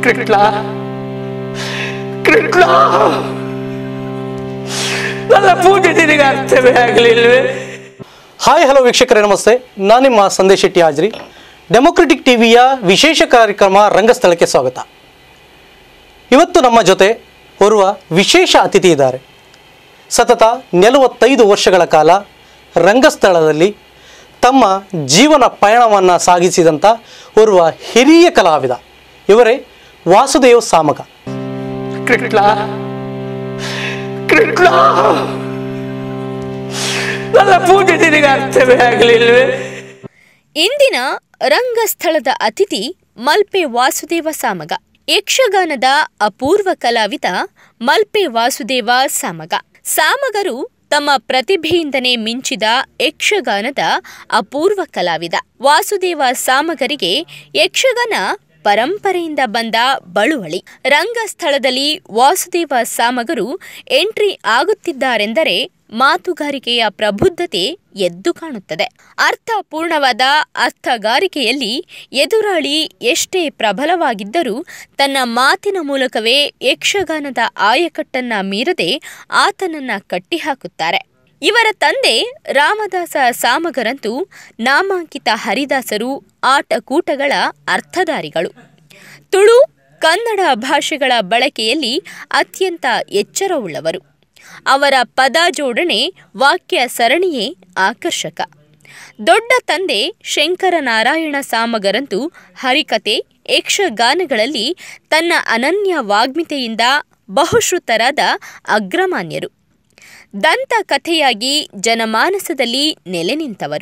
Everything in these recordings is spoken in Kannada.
ಕೃಷ್ಣ ಕೃಷ್ಣ ನನ್ನ ಪೂಜೆ ನಿನಗೆ ಅರ್ಥವೇ ಆಗಲಿಲ್ವೇ ಹಾಯ್ ಹಲೋ ವೀಕ್ಷಕರೇ ನಮಸ್ತೆ ನಾನು ನಿಮ್ಮ ಸಂದೇಶ್ ಶೆಟ್ಟಿ ಹಾಜ್ರಿ ಡೆಮೊಕ್ರೆಟಿಕ್ ಟಿವಿಯ ವಿಶೇಷ ಕಾರ್ಯಕ್ರಮ ರಂಗಸ್ಥಳಕ್ಕೆ ಸ್ವಾಗತ ಇವತ್ತು ನಮ್ಮ ಜೊತೆ ಓರ್ವ ವಿಶೇಷ ಅತಿಥಿ ಇದ್ದಾರೆ ಸತತ ನಲವತ್ತೈದು ವರ್ಷಗಳ ಕಾಲ ರಂಗಸ್ಥಳದಲ್ಲಿ ತಮ್ಮ ಜೀವನ ಪಯಣವನ್ನು ಸಾಗಿಸಿದಂಥ ಓರ್ವ ಹಿರಿಯ ಕಲಾವಿದ ಇವರೇ ವಾಸುದೇವ್ ಸಾಮಗ ಕೃಷ್ಣ ಕೃಷ್ಣ ನನ್ನ ಪೂಜೆ ನಿನಗೆ ಅರ್ಥವೇ ಆಗಲಿಲ್ವೇ ಇಂದಿನ ರಂಗಸ್ಥಳದ ಅತಿಥಿ ಮಲ್ಪೆ ವಾಸುದೇವ ಸಾಮಗ ಯಕ್ಷಗಾನದ ಅಪೂರ್ವ ಕಲಾವಿದ ಮಲ್ಪೆ ವಾಸುದೇವ ಸಾಮಗ ಸಾಮಗರು ತಮ್ಮ ಪ್ರತಿಭೆಯಿಂದನೇ ಮಿಂಚಿದ ಯಕ್ಷಗಾನದ ಅಪೂರ್ವ ಕಲಾವಿದ ವಾಸುದೇವ ಸಾಮಗರಿಗೆ ಯಕ್ಷಗಾನ ಪರಂಪರೆಯಿಂದ ಬಂದ ಬಳುವಳಿ ರಂಗಸ್ಥಳದಲ್ಲಿ ವಾಸುದೇವ ಸಾಮಗರು ಎಂಟ್ರಿ ಆಗುತ್ತಿದ್ದಾರೆಂದರೆ ಮಾತುಗಾರಿಕೆಯ ಪ್ರಬುದ್ಧತೆ ಎದ್ದು ಕಾಣುತ್ತದೆ ಅರ್ಥಪೂರ್ಣವಾದ ಅರ್ಥಗಾರಿಕೆಯಲ್ಲಿ ಎದುರಾಳಿ ಎಷ್ಟೇ ಪ್ರಬಲವಾಗಿದ್ದರೂ ತನ್ನ ಮಾತಿನ ಮೂಲಕವೇ ಯಕ್ಷಗಾನದ ಆಯಕಟ್ಟನ್ನ ಮೀರದೆ ಆತನನ್ನ ಕಟ್ಟಿಹಾಕುತ್ತಾರೆ ಇವರ ತಂದೆ ರಾಮದಾಸ ಸಾಮಗರಂತೂ ನಾಮಾಂಕಿತ ಹರಿದಾಸರು ಆಟಕೂಟಗಳ ಅರ್ಥಧಾರಿಗಳು ತುಳು ಕನ್ನಡ ಭಾಷೆಗಳ ಬಳಕೆಯಲ್ಲಿ ಅತ್ಯಂತ ಎಚ್ಚರವುಳ್ಳವರು ಅವರ ಪದ ಜೋಡಣೆ ವಾಕ್ಯ ಸರಣಿಯೇ ಆಕರ್ಷಕ ದೊಡ್ಡ ತಂದೆ ಶಂಕರನಾರಾಯಣ ಸಾಮಗರಂತೂ ಹರಿಕತೆ ಯಕ್ಷಗಾನಗಳಲ್ಲಿ ತನ್ನ ಅನನ್ಯ ವಾಗ್ಮಿತೆಯಿಂದ ಬಹುಶ್ರುತರಾದ ಅಗ್ರಮಾನ್ಯರು ದಂತಕಥೆಯಾಗಿ ಜನಮಾನಸದಲ್ಲಿ ನೆಲೆ ನಿಂತವರು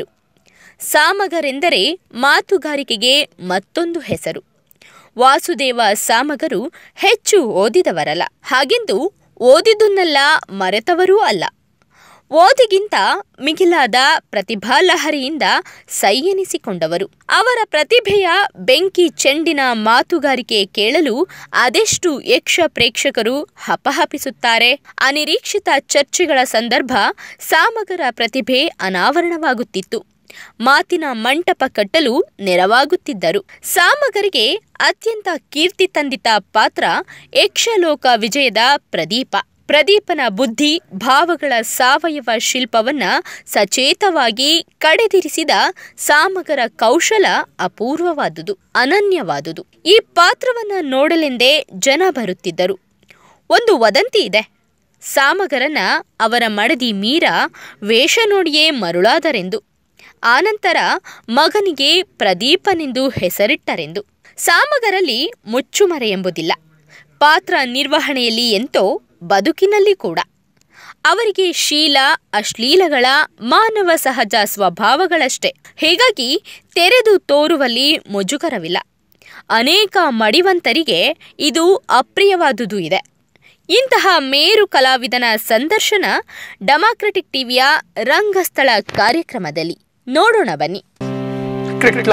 ಸಾಮಗರೆಂದರೆ ಮಾತುಗಾರಿಕೆಗೆ ಮತ್ತೊಂದು ಹೆಸರು ವಾಸುದೇವ ಸಾಮಗರು ಹೆಚ್ಚು ಓದಿದವರಲ್ಲ ಹಾಗೆಂದು ಓದಿದುನ್ನೆಲ್ಲ ಮರೆತವರೂ ಅಲ್ಲ ಓದಿಗಿಂತ ಮಿಗಿಲಾದ ಪ್ರತಿಭಾಲಹರಿಯಿಂದ ಸೈಯೆನಿಸಿಕೊಂಡವರು ಅವರ ಪ್ರತಿಭೆಯ ಬೆಂಕಿ ಚೆಂಡಿನ ಮಾತುಗಾರಿಕೆ ಕೇಳಲು ಅದೆಷ್ಟು ಯಕ್ಷ ಪ್ರೇಕ್ಷಕರು ಹಪಹಪಿಸುತ್ತಾರೆ ಅನಿರೀಕ್ಷಿತ ಚರ್ಚೆಗಳ ಸಂದರ್ಭ ಸಾಮಗರ ಪ್ರತಿಭೆ ಅನಾವರಣವಾಗುತ್ತಿತ್ತು ಮಾತಿನ ಮಂಟಪ ಕಟ್ಟಲು ನೆರವಾಗುತ್ತಿದ್ದರು ಸಾಮಗರಿಗೆ ಅತ್ಯಂತ ಕೀರ್ತಿ ತಂದಿತ ಪಾತ್ರ ಯಕ್ಷಲೋಕ ವಿಜಯದ ಪ್ರದೀಪ ಪ್ರದೀಪನ ಬುದ್ಧಿ ಭಾವಗಳ ಸಾವಯವ ಶಿಲ್ಪವನ್ನ ಸಚೇತವಾಗಿ ಕಡೆದಿರಿಸಿದ ಸಾಮಗರ ಕೌಶಲ ಅಪೂರ್ವವಾದುದು ಅನನ್ಯವಾದುದು ಈ ಪಾತ್ರವನ್ನ ನೋಡಲೆಂದೇ ಜನ ಬರುತ್ತಿದ್ದರು ಒಂದು ವದಂತಿ ಇದೆ ಸಾಮಗರನ ಅವರ ಮಡದಿ ಮೀರಾ ವೇಷ ನೋಡಿಯೇ ಮರುಳಾದರೆಂದು ಆನಂತರ ಮಗನಿಗೆ ಪ್ರದೀಪನೆಂದು ಹೆಸರಿಟ್ಟರೆಂದು ಸಾಮಗರಲ್ಲಿ ಮುಚ್ಚುಮರೆ ಎಂಬುದಿಲ್ಲ ಪಾತ್ರ ನಿರ್ವಹಣೆಯಲ್ಲಿ ಎಂತೋ ಬದುಕಿನಲ್ಲಿ ಕೂಡ ಅವರಿಗೆ ಶೀಲ ಅಶ್ಲೀಲಗಳ ಮಾನವ ಸಹಜ ಸ್ವಭಾವಗಳಷ್ಟೇ ಹೀಗಾಗಿ ತೆರೆದು ತೋರುವಲ್ಲಿ ಮುಜುಗರವಿಲ್ಲ ಅನೇಕ ಮಡಿವಂತರಿಗೆ ಇದು ಅಪ್ರಿಯವಾದುದು ಇದೆ ಇಂತಹ ಮೇರು ಕಲಾವಿದನ ಸಂದರ್ಶನ ಡೆಮಾಕ್ರೆಟಿಕ್ ಟಿವಿಯ ರಂಗಸ್ಥಳ ಕಾರ್ಯಕ್ರಮದಲ್ಲಿ ನೋಡೋಣ ಬನ್ನಿ ಕೃಷ್ಣ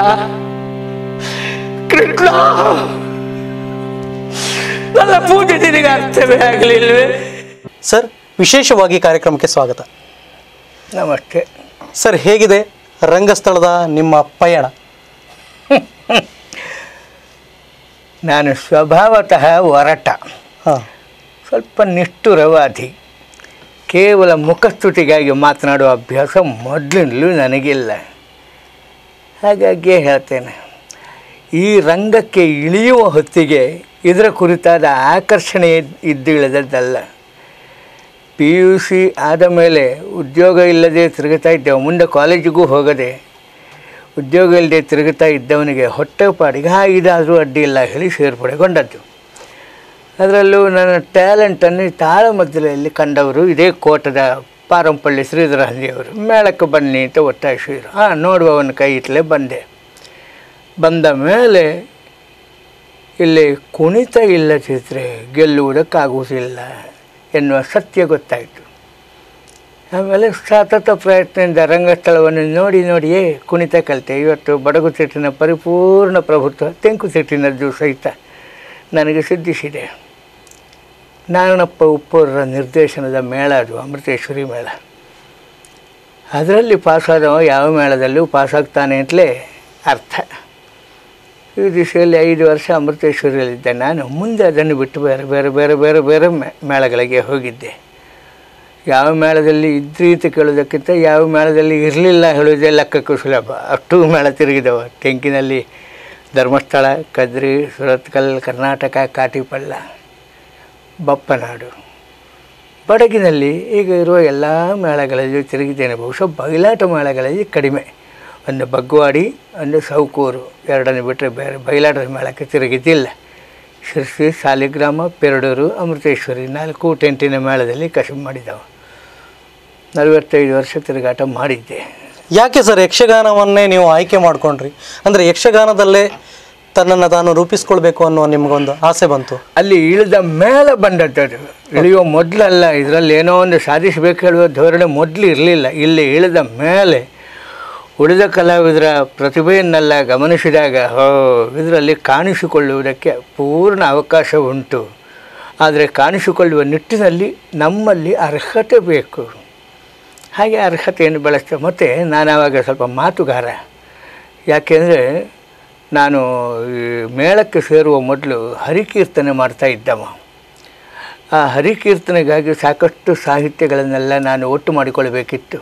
ಕೃಷ್ಣ ನನ್ನ ಪೂಜೆ ನಿನಗೆ ಅರ್ಥವೇ ಆಗಲಿಲ್ವೇ ಸರ್ ವಿಶೇಷವಾಗಿ ಕಾರ್ಯಕ್ರಮಕ್ಕೆ ಸ್ವಾಗತ ನಮಸ್ತೆ ಸರ್ ಹೇಗಿದೆ ರಂಗಸ್ಥಳದ ನಿಮ್ಮ ಪಯಣ ನಾನು ಸ್ವಭಾವತಃ ಒರಟ ಹಾಂ ಸ್ವಲ್ಪ ನಿಷ್ಠುರವಾದಿ ಕೇವಲ ಮುಖಸ್ತುತಿಗಾಗಿ ಮಾತನಾಡುವ ಅಭ್ಯಾಸ ಮೊದಲಿನಲ್ಲೂ ನನಗಿಲ್ಲ ಹಾಗಾಗಿ ಹೇಳ್ತೇನೆ ಈ ರಂಗಕ್ಕೆ ಇಳಿಯುವ ಹೊತ್ತಿಗೆ ಇದರ ಕುರಿತಾದ ಆಕರ್ಷಣೆ ಇದ್ದಿಳಿದದ್ದಲ್ಲ ಪಿ ಯು ಸಿ ಆದ ಮೇಲೆ ಉದ್ಯೋಗ ಇಲ್ಲದೆ ತಿರುಗುತ್ತಾ ಇದ್ದೆವು ಮುಂದೆ ಕಾಲೇಜಿಗೂ ಹೋಗದೆ ಉದ್ಯೋಗ ಇಲ್ಲದೆ ತಿರುಗುತ್ತಾ ಇದ್ದವನಿಗೆ ಹೊಟ್ಟೆಪಾಡಿಗೆ ಹಾ ಇದಾದರೂ ಅಡ್ಡಿ ಇಲ್ಲ ಹೇಳಿ ಸೇರ್ಪಡೆಗೊಂಡದ್ದು ಅದರಲ್ಲೂ ನನ್ನ ಟ್ಯಾಲೆಂಟನ್ನು ತಾಳಮದ್ದಲೆಯಲ್ಲಿ ಕಂಡವರು ಇದೇ ಕೋಟದ ಪಾರಂಪಳ್ಳಿ ಶ್ರೀಧರ ಹಂದಿಯವರು ಮೇಳಕ್ಕೆ ಬನ್ನಿ ಅಂತ ಒತ್ತಾಯಿಸಿದರು ಹಾಂ ನೋಡುವವನ ಕೈ ಇತ್ತಲೇ ಬಂದೆ ಬಂದ ಮೇಲೆ ಇಲ್ಲಿ ಕುಣಿತ ಇಲ್ಲದಿದ್ದರೆ ಗೆಲ್ಲುವುದಕ್ಕಾಗುವುದಿಲ್ಲ ಎನ್ನುವ ಸತ್ಯ ಗೊತ್ತಾಯಿತು ಆಮೇಲೆ ಸತತ ಪ್ರಯತ್ನದಿಂದ ರಂಗಸ್ಥಳವನ್ನು ನೋಡಿ ನೋಡಿಯೇ ಕುಣಿತ ಕಲಿತೆ ಇವತ್ತು ಬಡಗು ಸಿಟ್ಟಿನ ಪರಿಪೂರ್ಣ ಪ್ರಭುತ್ವ ತೆಂಕು ಸಿಟ್ಟಿನದ್ದು ಸಹಿತ ನನಗೆ ಸಿದ್ಧಿಸಿದೆ ನಾರಾಯಣಪ್ಪ ಉಪ್ಪೂರರ ನಿರ್ದೇಶನದ ಮೇಳ ಅದು ಅಮೃತೇಶ್ವರಿ ಮೇಳ ಅದರಲ್ಲಿ ಪಾಸಾದವ ಯಾವ ಮೇಳದಲ್ಲೂ ಪಾಸಾಗ್ತಾನೆ ಅಂತಲೇ ಅರ್ಥ ಈ ದಿಶೆಯಲ್ಲಿ ಐದು ವರ್ಷ ಅಮೃತೇಶ್ವರಿಯಲ್ಲಿದ್ದೆ ನಾನು ಮುಂದೆ ಅದನ್ನು ಬಿಟ್ಟು ಬೇರೆ ಬೇರೆ ಬೇರೆ ಬೇರೆ ಬೇರೆ ಮೇ- ಮೇಳಗಳಿಗೆ ಹೋಗಿದ್ದೆ ಯಾವ ಮೇಳದಲ್ಲಿ ಇದ್ರಿ ಅಂತ ಕೇಳೋದಕ್ಕಿಂತ ಯಾವ ಮೇಳದಲ್ಲಿ ಇರಲಿಲ್ಲ ಹೇಳೋದೇ ಲೆಕ್ಕಕ್ಕೂ ಸುಲಭ ಅಷ್ಟು ಮೇಳ ತಿರುಗಿದವ ಟೆಂಕಿನಲ್ಲಿ ಧರ್ಮಸ್ಥಳ ಕದ್ರಿ ಸುರತ್ಕಲ್ ಕರ್ನಾಟಕ ಕಾಟಿಪಳ್ಳ ಬಪ್ಪನಾಡು ಬಡಗಿನಲ್ಲಿ ಈಗ ಇರುವ ಎಲ್ಲ ಮೇಳಗಳಲ್ಲಿ ತಿರುಗಿದ್ದೇನೆ ಬಹುಶಃ ಬಯಲಾಟ ಮೇಳಗಳಲ್ಲಿ ಕಡಿಮೆ ಒಂದು ಬಗ್ವಾಡಿ ಒಂದು ಸೌಕೂರು ಎರಡನ್ನು ಬಿಟ್ಟರೆ ಬೇರೆ ಬಯಲಾಟದ ಮೇಳಕ್ಕೆ ತಿರುಗಿದ್ದಿಲ್ಲ ಶಿರ್ಸಿ ಸಾಲಿಗ್ರಾಮ ಪೆರಡೂರು ಅಮೃತೇಶ್ವರಿ ನಾಲ್ಕು ಟೆಂಟಿನ ಮೇಳದಲ್ಲಿ ಕಸುಬು ಮಾಡಿದವ ನಲವತ್ತೈದು ವರ್ಷ ತಿರುಗಾಟ ಮಾಡಿದ್ದೆ ಯಾಕೆ ಸರ್ ಯಕ್ಷಗಾನವನ್ನೇ ನೀವು ಆಯ್ಕೆ ಮಾಡ್ಕೊಂಡ್ರಿ ಅಂದರೆ ಯಕ್ಷಗಾನದಲ್ಲೇ ತನ್ನನ್ನು ತಾನು ರೂಪಿಸ್ಕೊಳ್ಬೇಕು ಅನ್ನೋ ನಿಮಗೊಂದು ಆಸೆ ಬಂತು ಅಲ್ಲಿ ಇಳಿದ ಮೇಲೆ ಬಂದದ್ದು ಇಳಿಯೋ ಮೊದಲಲ್ಲ ಇದರಲ್ಲಿ ಏನೋ ಒಂದು ಸಾಧಿಸಬೇಕು ಹೇಳುವ ಧೋರಣೆ ಮೊದಲು ಇರಲಿಲ್ಲ ಇಲ್ಲಿ ಇಳಿದ ಮೇಲೆ ಉಳಿದ ಕಲಾವಿದರ ಪ್ರತಿಭೆಯನ್ನೆಲ್ಲ ಗಮನಿಸಿದಾಗ ಹೋ ಇದರಲ್ಲಿ ಕಾಣಿಸಿಕೊಳ್ಳುವುದಕ್ಕೆ ಪೂರ್ಣ ಅವಕಾಶ ಉಂಟು ಆದರೆ ಕಾಣಿಸಿಕೊಳ್ಳುವ ನಿಟ್ಟಿನಲ್ಲಿ ನಮ್ಮಲ್ಲಿ ಅರ್ಹತೆ ಬೇಕು ಹಾಗೆ ಅರ್ಹತೆಯನ್ನು ಬೆಳೆಸ್ತೇವೆ ಮತ್ತು ನಾನು ಆವಾಗ ಸ್ವಲ್ಪ ಮಾತುಗಾರ ಯಾಕೆಂದರೆ ನಾನು ಈ ಮೇಳಕ್ಕೆ ಸೇರುವ ಮೊದಲು ಹರಿಕೀರ್ತನೆ ಮಾಡ್ತಾ ಇದ್ದವ ಆ ಹರಿಕೀರ್ತನೆಗಾಗಿ ಸಾಕಷ್ಟು ಸಾಹಿತ್ಯಗಳನ್ನೆಲ್ಲ ನಾನು ಒಟ್ಟು ಮಾಡಿಕೊಳ್ಬೇಕಿತ್ತು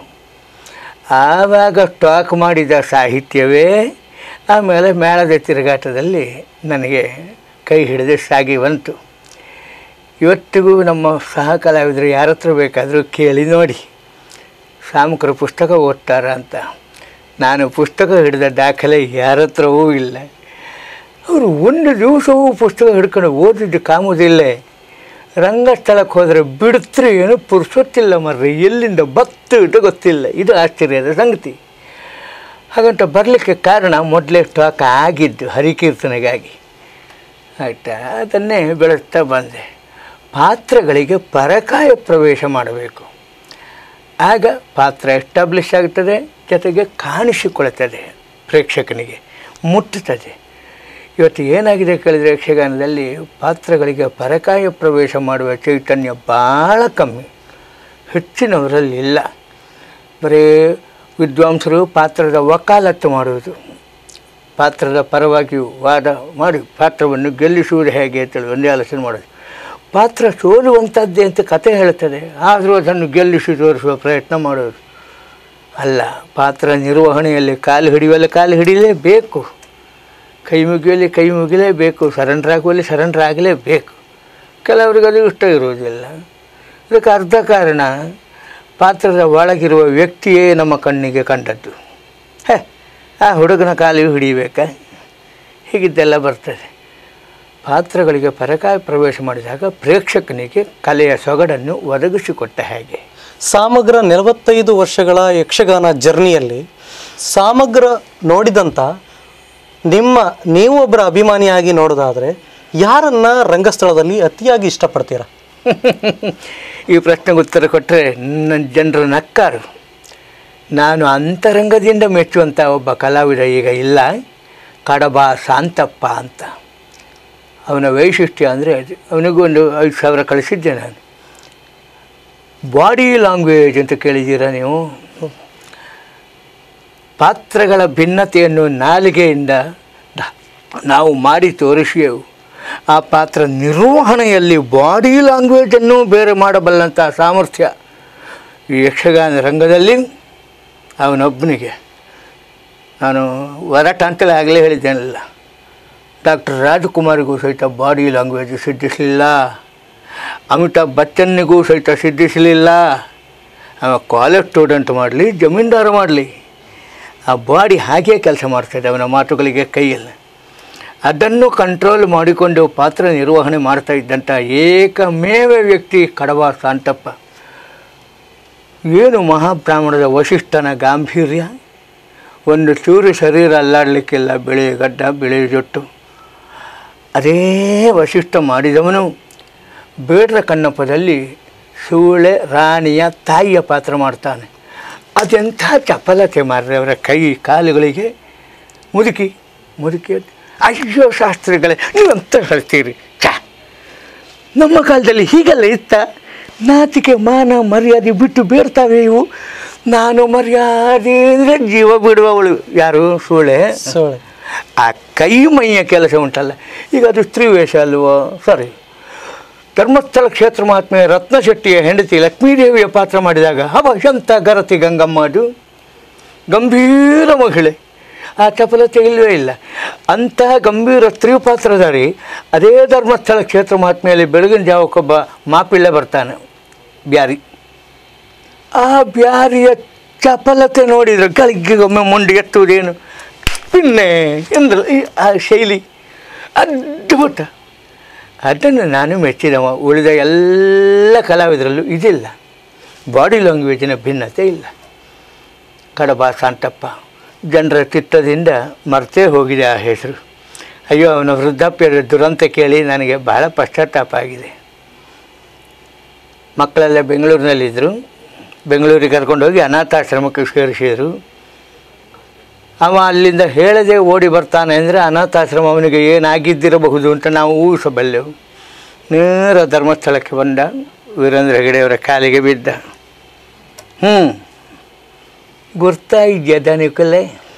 ಆವಾಗ ಸ್ಟಾಕ್ ಮಾಡಿದ ಸಾಹಿತ್ಯವೇ ಆಮೇಲೆ ಮೇಳದ ತಿರುಗಾಟದಲ್ಲಿ ನನಗೆ ಕೈ ಹಿಡಿದು ಸಾಗಿ ಬಂತು ಇವತ್ತಿಗೂ ನಮ್ಮ ಸಹ ಕಲಾವಿದರು ಯಾರ ಹತ್ರ ಬೇಕಾದರೂ ಕೇಳಿ ನೋಡಿ ಸಾಮಕರು ಪುಸ್ತಕ ಓದ್ತಾರ ಅಂತ ನಾನು ಪುಸ್ತಕ ಹಿಡಿದ ದಾಖಲೆ ಯಾರ ಹತ್ರವೂ ಇಲ್ಲ ಅವರು ಒಂದು ದಿವಸವೂ ಪುಸ್ತಕ ಹಿಡ್ಕೊಂಡು ಓದಿದ್ದು ಕಾಮುದಿಲ್ಲ ರಂಗಸ್ಥಳಕ್ಕೆ ಹೋದರೆ ಬಿಡ್ತ್ರಿ ಏನು ಪುರ್ಸೊತ್ತಿಲ್ಲ ಮರ್ರಿ ಎಲ್ಲಿಂದ ಬತ್ತು ಇಟ್ಟು ಗೊತ್ತಿಲ್ಲ ಇದು ಆಶ್ಚರ್ಯದ ಸಂಗತಿ ಹಾಗಂತ ಬರಲಿಕ್ಕೆ ಕಾರಣ ಮೊದಲೇ ಸ್ಟಾಕ್ ಆಗಿದ್ದು ಹರಿಕೀರ್ತನೆಗಾಗಿ ಆಯಿತಾ ಅದನ್ನೇ ಬೆಳೆಸ್ತಾ ಬಂದೆ ಪಾತ್ರಗಳಿಗೆ ಪರಕಾಯ ಪ್ರವೇಶ ಮಾಡಬೇಕು ಆಗ ಪಾತ್ರ ಎಸ್ಟಾಬ್ಲಿಷ್ ಆಗ್ತದೆ ಜೊತೆಗೆ ಕಾಣಿಸಿಕೊಳ್ತದೆ ಪ್ರೇಕ್ಷಕನಿಗೆ ಮುಟ್ಟುತ್ತದೆ ಇವತ್ತು ಏನಾಗಿದೆ ಕೇಳಿದರೆ ಯಕ್ಷಗಾನದಲ್ಲಿ ಪಾತ್ರಗಳಿಗೆ ಪರಕಾಯ ಪ್ರವೇಶ ಮಾಡುವ ಚೈತನ್ಯ ಭಾಳ ಕಮ್ಮಿ ಹೆಚ್ಚಿನವರಲ್ಲಿ ಇಲ್ಲ ಬರೀ ವಿದ್ವಾಂಸರು ಪಾತ್ರದ ವಕಾಲತ್ತು ಮಾಡುವುದು ಪಾತ್ರದ ಪರವಾಗಿ ವಾದ ಮಾಡಿ ಪಾತ್ರವನ್ನು ಗೆಲ್ಲಿಸುವುದು ಹೇಗೆ ಅಂತೇಳಿ ಒಂದೇ ಆಲೋಚನೆ ಮಾಡೋದು ಪಾತ್ರ ಸೋಲುವಂಥದ್ದೇ ಅಂತ ಕತೆ ಹೇಳ್ತದೆ ಆದರೂ ಅದನ್ನು ಗೆಲ್ಲಿಸಿ ತೋರಿಸುವ ಪ್ರಯತ್ನ ಮಾಡೋದು ಅಲ್ಲ ಪಾತ್ರ ನಿರ್ವಹಣೆಯಲ್ಲಿ ಕಾಲು ಹಿಡಿಯುವಲ್ಲಿ ಕಾಲು ಹಿಡಿಯಲೇಬೇಕು ಕೈ ಮುಗಿಯುವಲ್ಲಿ ಕೈ ಮುಗಿಲೇಬೇಕು ಸರೆಂಡರ್ ಆಗುವಲ್ಲಿ ಸರೆಂಡರ್ ಆಗಲೇಬೇಕು ಕೆಲವರಿಗೆ ಅದು ಇಷ್ಟ ಇರುವುದಿಲ್ಲ ಇದಕ್ಕೆ ಅರ್ಧ ಕಾರಣ ಪಾತ್ರದ ಒಳಗಿರುವ ವ್ಯಕ್ತಿಯೇ ನಮ್ಮ ಕಣ್ಣಿಗೆ ಕಂಡದ್ದು ಹೇ ಆ ಹುಡುಗನ ಕಾಲಿಗೆ ಹಿಡಿಬೇಕಾ ಹೀಗಿದ್ದೆಲ್ಲ ಬರ್ತದೆ ಪಾತ್ರಗಳಿಗೆ ಪರಕಾಯ ಪ್ರವೇಶ ಮಾಡಿದಾಗ ಪ್ರೇಕ್ಷಕನಿಗೆ ಕಲೆಯ ಸೊಗಡನ್ನು ಒದಗಿಸಿಕೊಟ್ಟ ಹಾಗೆ ಸಾಮಗ್ರ ನಲವತ್ತೈದು ವರ್ಷಗಳ ಯಕ್ಷಗಾನ ಜರ್ನಿಯಲ್ಲಿ ಸಾಮಗ್ರ ನೋಡಿದಂಥ ನಿಮ್ಮ ನೀವು ಒಬ್ಬರ ಅಭಿಮಾನಿಯಾಗಿ ನೋಡೋದಾದರೆ ಯಾರನ್ನ ರಂಗಸ್ಥಳದಲ್ಲಿ ಅತಿಯಾಗಿ ಇಷ್ಟಪಡ್ತೀರಾ ಈ ಪ್ರಶ್ನೆಗೆ ಉತ್ತರ ಕೊಟ್ಟರೆ ನನ್ನ ಜನರು ನಕ್ಕಾರು ನಾನು ಅಂತರಂಗದಿಂದ ಮೆಚ್ಚುವಂಥ ಒಬ್ಬ ಕಲಾವಿದ ಈಗ ಇಲ್ಲ ಕಡಬ ಶಾಂತಪ್ಪ ಅಂತ ಅವನ ವೈಶಿಷ್ಟ್ಯ ಅಂದರೆ ಅವನಿಗೂ ಒಂದು ಐದು ಸಾವಿರ ಕಳಿಸಿದ್ದೆ ನಾನು ಬಾಡಿ ಲ್ಯಾಂಗ್ವೇಜ್ ಅಂತ ಕೇಳಿದ್ದೀರಾ ನೀವು ಪಾತ್ರಗಳ ಭಿನ್ನತೆಯನ್ನು ನಾಲಿಗೆಯಿಂದ ದ- ನಾವು ಮಾಡಿ ತೋರಿಸಿಯೆವು ಆ ಪಾತ್ರ ನಿರ್ವಹಣೆಯಲ್ಲಿ ಬಾಡಿ ಲ್ಯಾಂಗ್ವೇಜನ್ನು ಬೇರೆ ಮಾಡಬಲ್ಲಂಥ ಸಾಮರ್ಥ್ಯ ಈ ಯಕ್ಷಗಾನ ರಂಗದಲ್ಲಿ ಅವನೊಬ್ಬನಿಗೆ ನಾನು ವರಟ ಅಂತಲೇ ಆಗಲೇ ಹೇಳಿದ್ದೇನಲ್ಲ ಡಾಕ್ಟರ್ ರಾಜ್ಕುಮಾರಿಗೂ ಸಹಿತ ಬಾಡಿ ಲ್ಯಾಂಗ್ವೇಜ್ ಸಿದ್ಧಿಸಲಿಲ್ಲ ಅಮಿತಾಬ್ ಬಚ್ಚನ್ನಿಗೂ ಸಹಿತ ಸಿದ್ಧಿಸಲಿಲ್ಲ ಅವ ಕಾಲೇಜ್ ಸ್ಟೂಡೆಂಟ್ ಮಾಡಲಿ ಜಮೀನ್ದಾರ ಮಾಡಲಿ ಆ ಬಾಡಿ ಹಾಗೇ ಕೆಲಸ ಮಾಡ್ತದೆ ಅವನ ಮಾತುಗಳಿಗೆ ಕೈಯಲ್ಲಿ ಅದನ್ನು ಕಂಟ್ರೋಲ್ ಮಾಡಿಕೊಂಡು ಪಾತ್ರ ನಿರ್ವಹಣೆ ಮಾಡ್ತಾ ಇದ್ದಂಥ ಏಕಮೇವ ವ್ಯಕ್ತಿ ಕಡವ ಶಾಂತಪ್ಪ ಏನು ಮಹಾಬ್ರಾಹ್ಮಣದ ವಶಿಷ್ಠನ ಗಾಂಭೀರ್ಯ ಒಂದು ಚೂರು ಶರೀರ ಅಲ್ಲಾಡಲಿಕ್ಕಿಲ್ಲ ಬಿಳಿ ಗಡ್ಡ ಬಿಳಿ ಜೊಟ್ಟು ಅದೇ ವಶಿಷ್ಠ ಮಾಡಿದವನು ಬೇಡರ ಕಣ್ಣಪ್ಪದಲ್ಲಿ ಸೂಳೆ ರಾಣಿಯ ತಾಯಿಯ ಪಾತ್ರ ಮಾಡ್ತಾನೆ ಅದೆಂಥ ಚಪಲತೆ ಮಾರ್ರೆ ಅವರ ಕೈ ಕಾಲುಗಳಿಗೆ ಮುದುಕಿ ಮುದುಕಿ ಅಯ್ಯೋ ಶಾಸ್ತ್ರಿಗಳೇ ನೀವಂತ ಹೇಳ್ತೀರಿ ಛ ನಮ್ಮ ಕಾಲದಲ್ಲಿ ಹೀಗೆಲ್ಲ ಇತ್ತ ನಾಚಿಕೆ ಮಾನ ಮರ್ಯಾದೆ ಬಿಟ್ಟು ಬೇಡ್ತಾವೆ ಇವು ನಾನು ಮರ್ಯಾದೆ ಅಂದರೆ ಜೀವ ಬಿಡುವವಳು ಯಾರು ಸೂಳೆ ಸೋಳೆ ಆ ಕೈ ಮೈಯ ಕೆಲಸ ಉಂಟಲ್ಲ ಈಗ ಅದು ಸ್ತ್ರೀವೇಷ ಅಲ್ವೋ ಸರಿ ಧರ್ಮಸ್ಥಳ ಕ್ಷೇತ್ರ ಮಹಾತ್ಮೆ ರತ್ನಶೆಟ್ಟಿಯ ಹೆಂಡತಿ ಲಕ್ಷ್ಮೀದೇವಿಯ ಪಾತ್ರ ಮಾಡಿದಾಗ ಹವ ಎಂಥ ಗರತಿ ಗಂಗಮ್ಮ ಅದು ಗಂಭೀರ ಮಹಿಳೆ ಆ ಚಪಲತೆ ಇಲ್ಲವೇ ಇಲ್ಲ ಅಂತಹ ಗಂಭೀರ ಸ್ತ್ರೀ ಪಾತ್ರಧಾರಿ ಅದೇ ಧರ್ಮಸ್ಥಳ ಕ್ಷೇತ್ರ ಮಹಾತ್ಮೆಯಲ್ಲಿ ಬೆಳಗಿನ ಜಾವಕ್ಕೊಬ್ಬ ಮಾಪಿಳ್ಳೆ ಬರ್ತಾನೆ ಬ್ಯಾರಿ ಆ ಬ್ಯಾರಿಯ ಚಪಲತೆ ನೋಡಿದರೆ ಗಳಿಗೆಗೊಮ್ಮೆ ಮುಂಡಿ ಎತ್ತುವುದೇನು ಪಿನ್ನೆ ಎಂದ್ರೆ ಈ ಆ ಶೈಲಿ ಅದ್ಭುತ ಅದನ್ನು ನಾನು ಮೆಚ್ಚಿದವ ಉಳಿದ ಎಲ್ಲ ಕಲಾವಿದರಲ್ಲೂ ಇದಿಲ್ಲ ಬಾಡಿ ಲ್ಯಾಂಗ್ವೇಜಿನ ಭಿನ್ನತೆ ಇಲ್ಲ ಕಡಬ ಸಾಂತಪ್ಪ ಜನರ ಚಿತ್ತದಿಂದ ಮರ್ತೇ ಹೋಗಿದೆ ಆ ಹೆಸರು ಅಯ್ಯೋ ಅವನ ವೃದ್ಧಾಪ್ಯದ ದುರಂತ ಕೇಳಿ ನನಗೆ ಬಹಳ ಪಶ್ಚಾತ್ತಾಪ ಆಗಿದೆ ಮಕ್ಕಳೆಲ್ಲ ಬೆಂಗಳೂರಿನಲ್ಲಿದ್ದರು ಬೆಂಗಳೂರಿಗೆ ಕರ್ಕೊಂಡೋಗಿ ಅನಾಥಾಶ್ರಮಕ್ಕೆ ಸೇರಿಸಿದರು ಅವ ಅಲ್ಲಿಂದ ಹೇಳದೆ ಓಡಿ ಬರ್ತಾನೆ ಅಂದರೆ ಅನಾಥಾಶ್ರಮ ಅವನಿಗೆ ಏನಾಗಿದ್ದಿರಬಹುದು ಅಂತ ನಾವು ಊಹಿಸಬಲ್ಲೆವು ನೇರ ಧರ್ಮಸ್ಥಳಕ್ಕೆ ಬಂದ ವೀರೇಂದ್ರ ಹೆಗಡೆಯವರ ಕಾಲಿಗೆ ಬಿದ್ದ ಹ್ಞೂ ಗುರ್ತಾಯಿದ್ಯಾ ದನಿಕಲೆ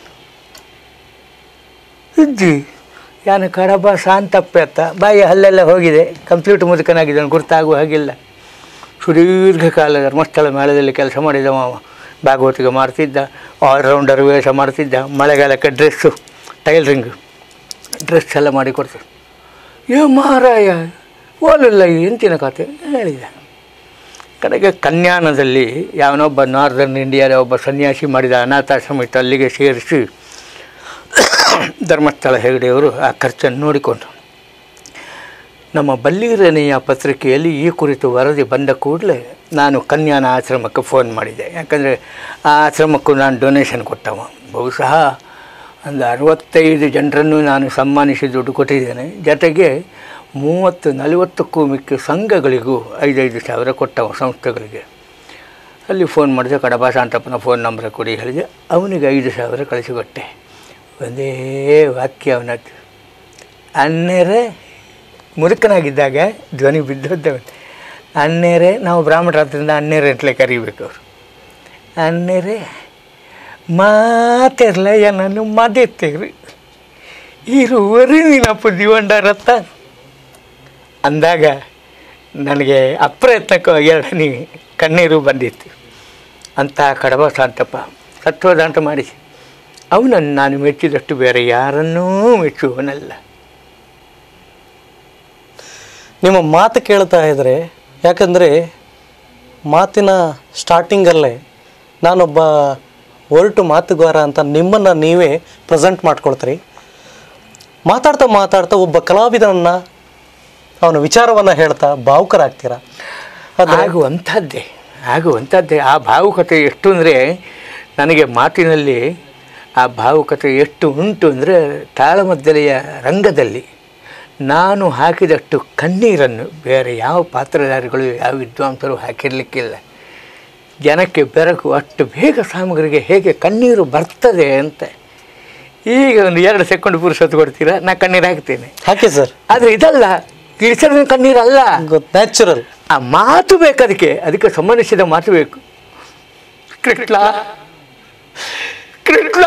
ಇದ್ದಿ ಯಾನು ಕಡಬ ಶಾಂತಪ್ಪೆ ಅತ್ತ ಬಾಯಿ ಹಲ್ಲೆಲ್ಲ ಹೋಗಿದೆ ಕಂಪ್ಯೂಟರ್ ಮುದುಕನಾಗಿದ್ದಾನೆ ಗುರ್ತಾಗುವ ಹಾಗಿಲ್ಲ ಸುದೀರ್ಘ ಕಾಲ ಧರ್ಮಸ್ಥಳ ಮೇಳದಲ್ಲಿ ಕೆಲಸ ಮಾಡಿದವ ಅವ ಭಾಗವತಿಗೆ ಮಾಡ್ತಿದ್ದ ಆಲ್ರೌಂಡರ್ ವೇಷ ಮಾಡ್ತಿದ್ದ ಮಳೆಗಾಲಕ್ಕೆ ಡ್ರೆಸ್ಸು ಟೈಲರಿಂಗ್ ಡ್ರೆಸ್ ಎಲ್ಲ ಮಾಡಿ ಕೊಡ್ತಾರೆ ಏ ಮಹಾರಾಯ ಓಲಿಲ್ಲ ಎಂತಿನ ಕತೆ ಹೇಳಿದ ಕಡೆಗೆ ಕನ್ಯಾನದಲ್ಲಿ ಯಾವನೊಬ್ಬ ನಾರ್ದರ್ನ್ ಇಂಡಿಯಾದ ಒಬ್ಬ ಸನ್ಯಾಸಿ ಮಾಡಿದ ಅನಾಥಾಶ್ರಮ ಇತ್ತು ಅಲ್ಲಿಗೆ ಸೇರಿಸಿ ಧರ್ಮಸ್ಥಳ ಹೆಗಡೆಯವರು ಆ ಖರ್ಚನ್ನು ನೋಡಿಕೊಂಡ್ರು ನಮ್ಮ ಬಲ್ಲಿರನೆಯ ಪತ್ರಿಕೆಯಲ್ಲಿ ಈ ಕುರಿತು ವರದಿ ಬಂದ ಕೂಡಲೇ ನಾನು ಕನ್ಯಾನ ಆಶ್ರಮಕ್ಕೆ ಫೋನ್ ಮಾಡಿದೆ ಯಾಕಂದರೆ ಆ ಆಶ್ರಮಕ್ಕೂ ನಾನು ಡೊನೇಷನ್ ಕೊಟ್ಟವ ಬಹುಶಃ ಒಂದು ಅರವತ್ತೈದು ಜನರನ್ನು ನಾನು ಸನ್ಮಾನಿಸಿ ದುಡ್ಡು ಕೊಟ್ಟಿದ್ದೇನೆ ಜೊತೆಗೆ ಮೂವತ್ತು ನಲವತ್ತಕ್ಕೂ ಮಿಕ್ಕ ಸಂಘಗಳಿಗೂ ಐದೈದು ಸಾವಿರ ಕೊಟ್ಟವ ಸಂಸ್ಥೆಗಳಿಗೆ ಅಲ್ಲಿ ಫೋನ್ ಮಾಡಿದೆ ಕಡಬ ಶಾಂತಪ್ಪನ ಫೋನ್ ನಂಬರ್ ಕೊಡಿ ಹೇಳಿದೆ ಅವನಿಗೆ ಐದು ಸಾವಿರ ಕಳಿಸಿಕೊಟ್ಟೆ ಒಂದೇ ವಾಕ್ಯ ಅವನದ್ದು ಅನ್ನೆರೆ ಮುರುಕನಾಗಿದ್ದಾಗ ಧ್ವನಿ ಬಿದ್ದೋದ್ದವ ಅನ್ನೆರೆ ನಾವು ಬ್ರಾಹ್ಮಣರಾದ್ರಿಂದ ಅನ್ನೆರೆ ಅಂತಲೇ ಕರಿಬೇಕು ಅವರು ಅನ್ನೆರೆ ಮಾತೆರ್ಲ ಏನನ್ನು ಮದೆತ್ತೇರಿ ಇರುವರಿ ನೀನಪ್ಪ ದಿವಂಡರತ್ತ ಅಂದಾಗ ನನಗೆ ಅಪ್ರಯತ್ನಕ್ಕೆ ಎರಡನೇ ಕಣ್ಣೀರು ಬಂದಿತ್ತು ಅಂತ ಕಡಬ ಶಾಂತಪ್ಪ ಸತ್ವದ ಅಂತ ಮಾಡಿಸಿ ಅವನನ್ನು ನಾನು ಮೆಚ್ಚಿದಷ್ಟು ಬೇರೆ ಯಾರನ್ನೂ ಮೆಚ್ಚುವನಲ್ಲ ನಿಮ್ಮ ಮಾತು ಕೇಳ್ತಾ ಇದ್ದರೆ ಯಾಕಂದರೆ ಮಾತಿನ ಸ್ಟಾರ್ಟಿಂಗಲ್ಲೇ ನಾನೊಬ್ಬ ಒರಟು ಮಾತುಗಾರ ಅಂತ ನಿಮ್ಮನ್ನು ನೀವೇ ಪ್ರೆಸೆಂಟ್ ಮಾಡ್ಕೊಳ್ತೀರಿ ಮಾತಾಡ್ತಾ ಮಾತಾಡ್ತಾ ಒಬ್ಬ ಕಲಾವಿದನನ್ನು ಅವನ ವಿಚಾರವನ್ನು ಹೇಳ್ತಾ ಭಾವುಕರಾಗ್ತೀರಾ ಆದರೆ ಆಗುವಂಥದ್ದೇ ಆಗುವಂಥದ್ದೇ ಆ ಭಾವುಕತೆ ಎಷ್ಟು ಅಂದರೆ ನನಗೆ ಮಾತಿನಲ್ಲಿ ಆ ಭಾವುಕತೆ ಎಷ್ಟು ಉಂಟು ಅಂದರೆ ತಾಳಮದ್ದಲೆಯ ರಂಗದಲ್ಲಿ ನಾನು ಹಾಕಿದಷ್ಟು ಕಣ್ಣೀರನ್ನು ಬೇರೆ ಯಾವ ಪಾತ್ರಧಾರಿಗಳು ಯಾವ ವಿದ್ವಾಂಸರು ಹಾಕಿರಲಿಕ್ಕಿಲ್ಲ ಜನಕ್ಕೆ ಬೆರಕು ಅಷ್ಟು ಬೇಗ ಸಾಮಗ್ರಿಗೆ ಹೇಗೆ ಕಣ್ಣೀರು ಬರ್ತದೆ ಅಂತ ಈಗ ಒಂದು ಎರಡು ಸೆಕೆಂಡ್ ಪುರುಷತ್ತು ಕೊಡ್ತೀರಾ ನಾ ಕಣ್ಣೀರು ಹಾಕ್ತೇನೆ ಹಾಕಿ ಸರ್ ಆದರೆ ಇದಲ್ಲ ಕಿಡಿಸಲಿನ ಕಣ್ಣೀರಲ್ಲ ಗೊತ್ತು ನ್ಯಾಚುರಲ್ ಆ ಮಾತು ಬೇಕು ಅದಕ್ಕೆ ಅದಕ್ಕೆ ಸಂಬಂಧಿಸಿದ ಮಾತು ಬೇಕು ಕೃಷ್ಣ ಕೃಷ್ಣ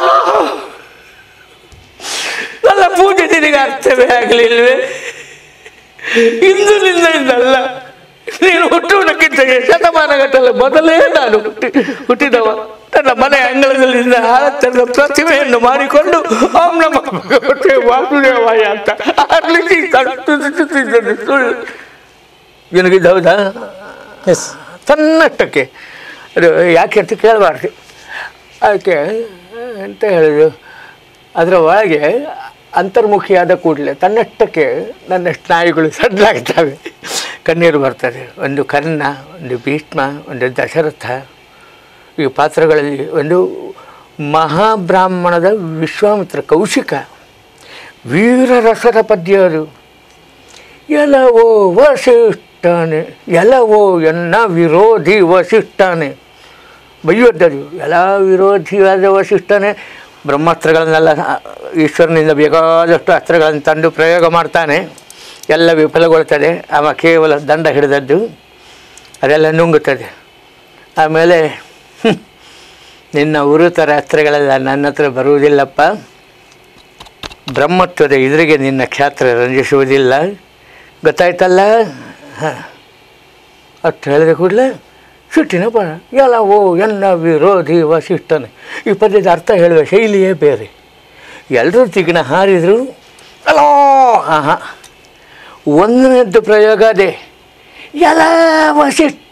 ನನ್ನ ಪೂಜೆ ನಿನಗೆ ಅರ್ಥವೇ ಆಗಲಿಲ್ವೇ ಇಂದು ನಿನ್ನಿಂದಲ್ಲ ನೀನು ಹುಟ್ಟುವುದಕ್ಕಿಂತ ಶತಮಾನಗಟ್ಟಲೆ ಮೊದಲೇ ನಾನು ಹುಟ್ಟಿ ಹುಟ್ಟಿದವ ನನ್ನ ಮನೆ ಅಂಗಳದಲ್ಲಿಂದ ಆಳತ್ತರದ ಪ್ರತಿಮೆಯನ್ನು ಮಾಡಿಕೊಂಡು ಓಂ ನಮ್ಮ ಭಗವತೆ ವಾಸುದೇವಾಯ ಅಂತ ಅರ್ಲಿಕ್ಕೆ ಕಟ್ಟುತ್ತಿದ್ದನು ಸುಳ್ಳು ನಿನಗಿದ್ದು ಹೌದಾ ಎಸ್ ತನ್ನಷ್ಟಕ್ಕೆ ಅದು ಯಾಕೆ ಅಂತ ಕೇಳಬಾರ್ದು ಅದಕ್ಕೆ ಅಂತ ಹೇಳಿದ್ರು ಅದರ ಒಳಗೆ ಅಂತರ್ಮುಖಿಯಾದ ಕೂಡಲೇ ತನ್ನಷ್ಟಕ್ಕೆ ನನ್ನ ಸ್ನಾಯುಗಳು ಸಡ್ಲಾಗ್ತವೆ ಕಣ್ಣೀರು ಬರ್ತದೆ ಒಂದು ಕರ್ಣ ಒಂದು ಭೀಷ್ಮ ಒಂದು ದಶರಥ ಈ ಪಾತ್ರಗಳಲ್ಲಿ ಒಂದು ಮಹಾಬ್ರಾಹ್ಮಣದ ವಿಶ್ವಾಮಿತ್ರ ಕೌಶಿಕ ವೀರರಸದ ಪದ್ಯ ಅದು ಎಲ್ಲವೋ ವಸಿಷ್ಠಾನೆ ಎಲ್ಲವೋ ಎನ್ನ ವಿರೋಧಿ ವಸಿಷ್ಠಾನೆ ಬೈಯೋದ್ದದು ಎಲ್ಲ ವಿರೋಧಿಯಾದ ವಸಿಷ್ಠನೇ ಬ್ರಹ್ಮಾಸ್ತ್ರಗಳನ್ನೆಲ್ಲ ಈಶ್ವರನಿಂದ ಬೇಕಾದಷ್ಟು ಅಸ್ತ್ರಗಳನ್ನು ತಂದು ಪ್ರಯೋಗ ಮಾಡ್ತಾನೆ ಎಲ್ಲ ವಿಫಲಗೊಳ್ತದೆ ಅವ ಕೇವಲ ದಂಡ ಹಿಡಿದದ್ದು ಅದೆಲ್ಲ ನುಂಗುತ್ತದೆ ಆಮೇಲೆ ಹ್ಮ್, ನಿನ್ನ ಉರುತರ ಅಸ್ತ್ರಗಳೆಲ್ಲ ನನ್ನ ಹತ್ರ ಬರುವುದಿಲ್ಲಪ್ಪ ಬ್ರಹ್ಮತ್ವದ ಎದುರಿಗೆ ನಿನ್ನ ಕ್ಷಾತ್ರ ರಂಜಿಸುವುದಿಲ್ಲ ಗೊತ್ತಾಯ್ತಲ್ಲ ಹಾಂ ಅಷ್ಟು ಹೇಳಿದ ಕೂಡಲೇ ಸಿಟ್ಟಿನ ಬರ ಎಲ್ಲವೋ ಎನ್ನ ವಿರೋಧಿ ವಸಿಷ್ಠನೆ ಈ ಪದ್ಯದ ಅರ್ಥ ಹೇಳುವ ಶೈಲಿಯೇ ಬೇರೆ ಎಲ್ಲರೂ ತಿಗಿನ ಹಾರಿದರು ಅಲೋ ಆಹಾ ಒಂದನೇದ್ದು ಪ್ರಯೋಗ ಅದೇ ಎಲ ವಸಿಷ್ಠ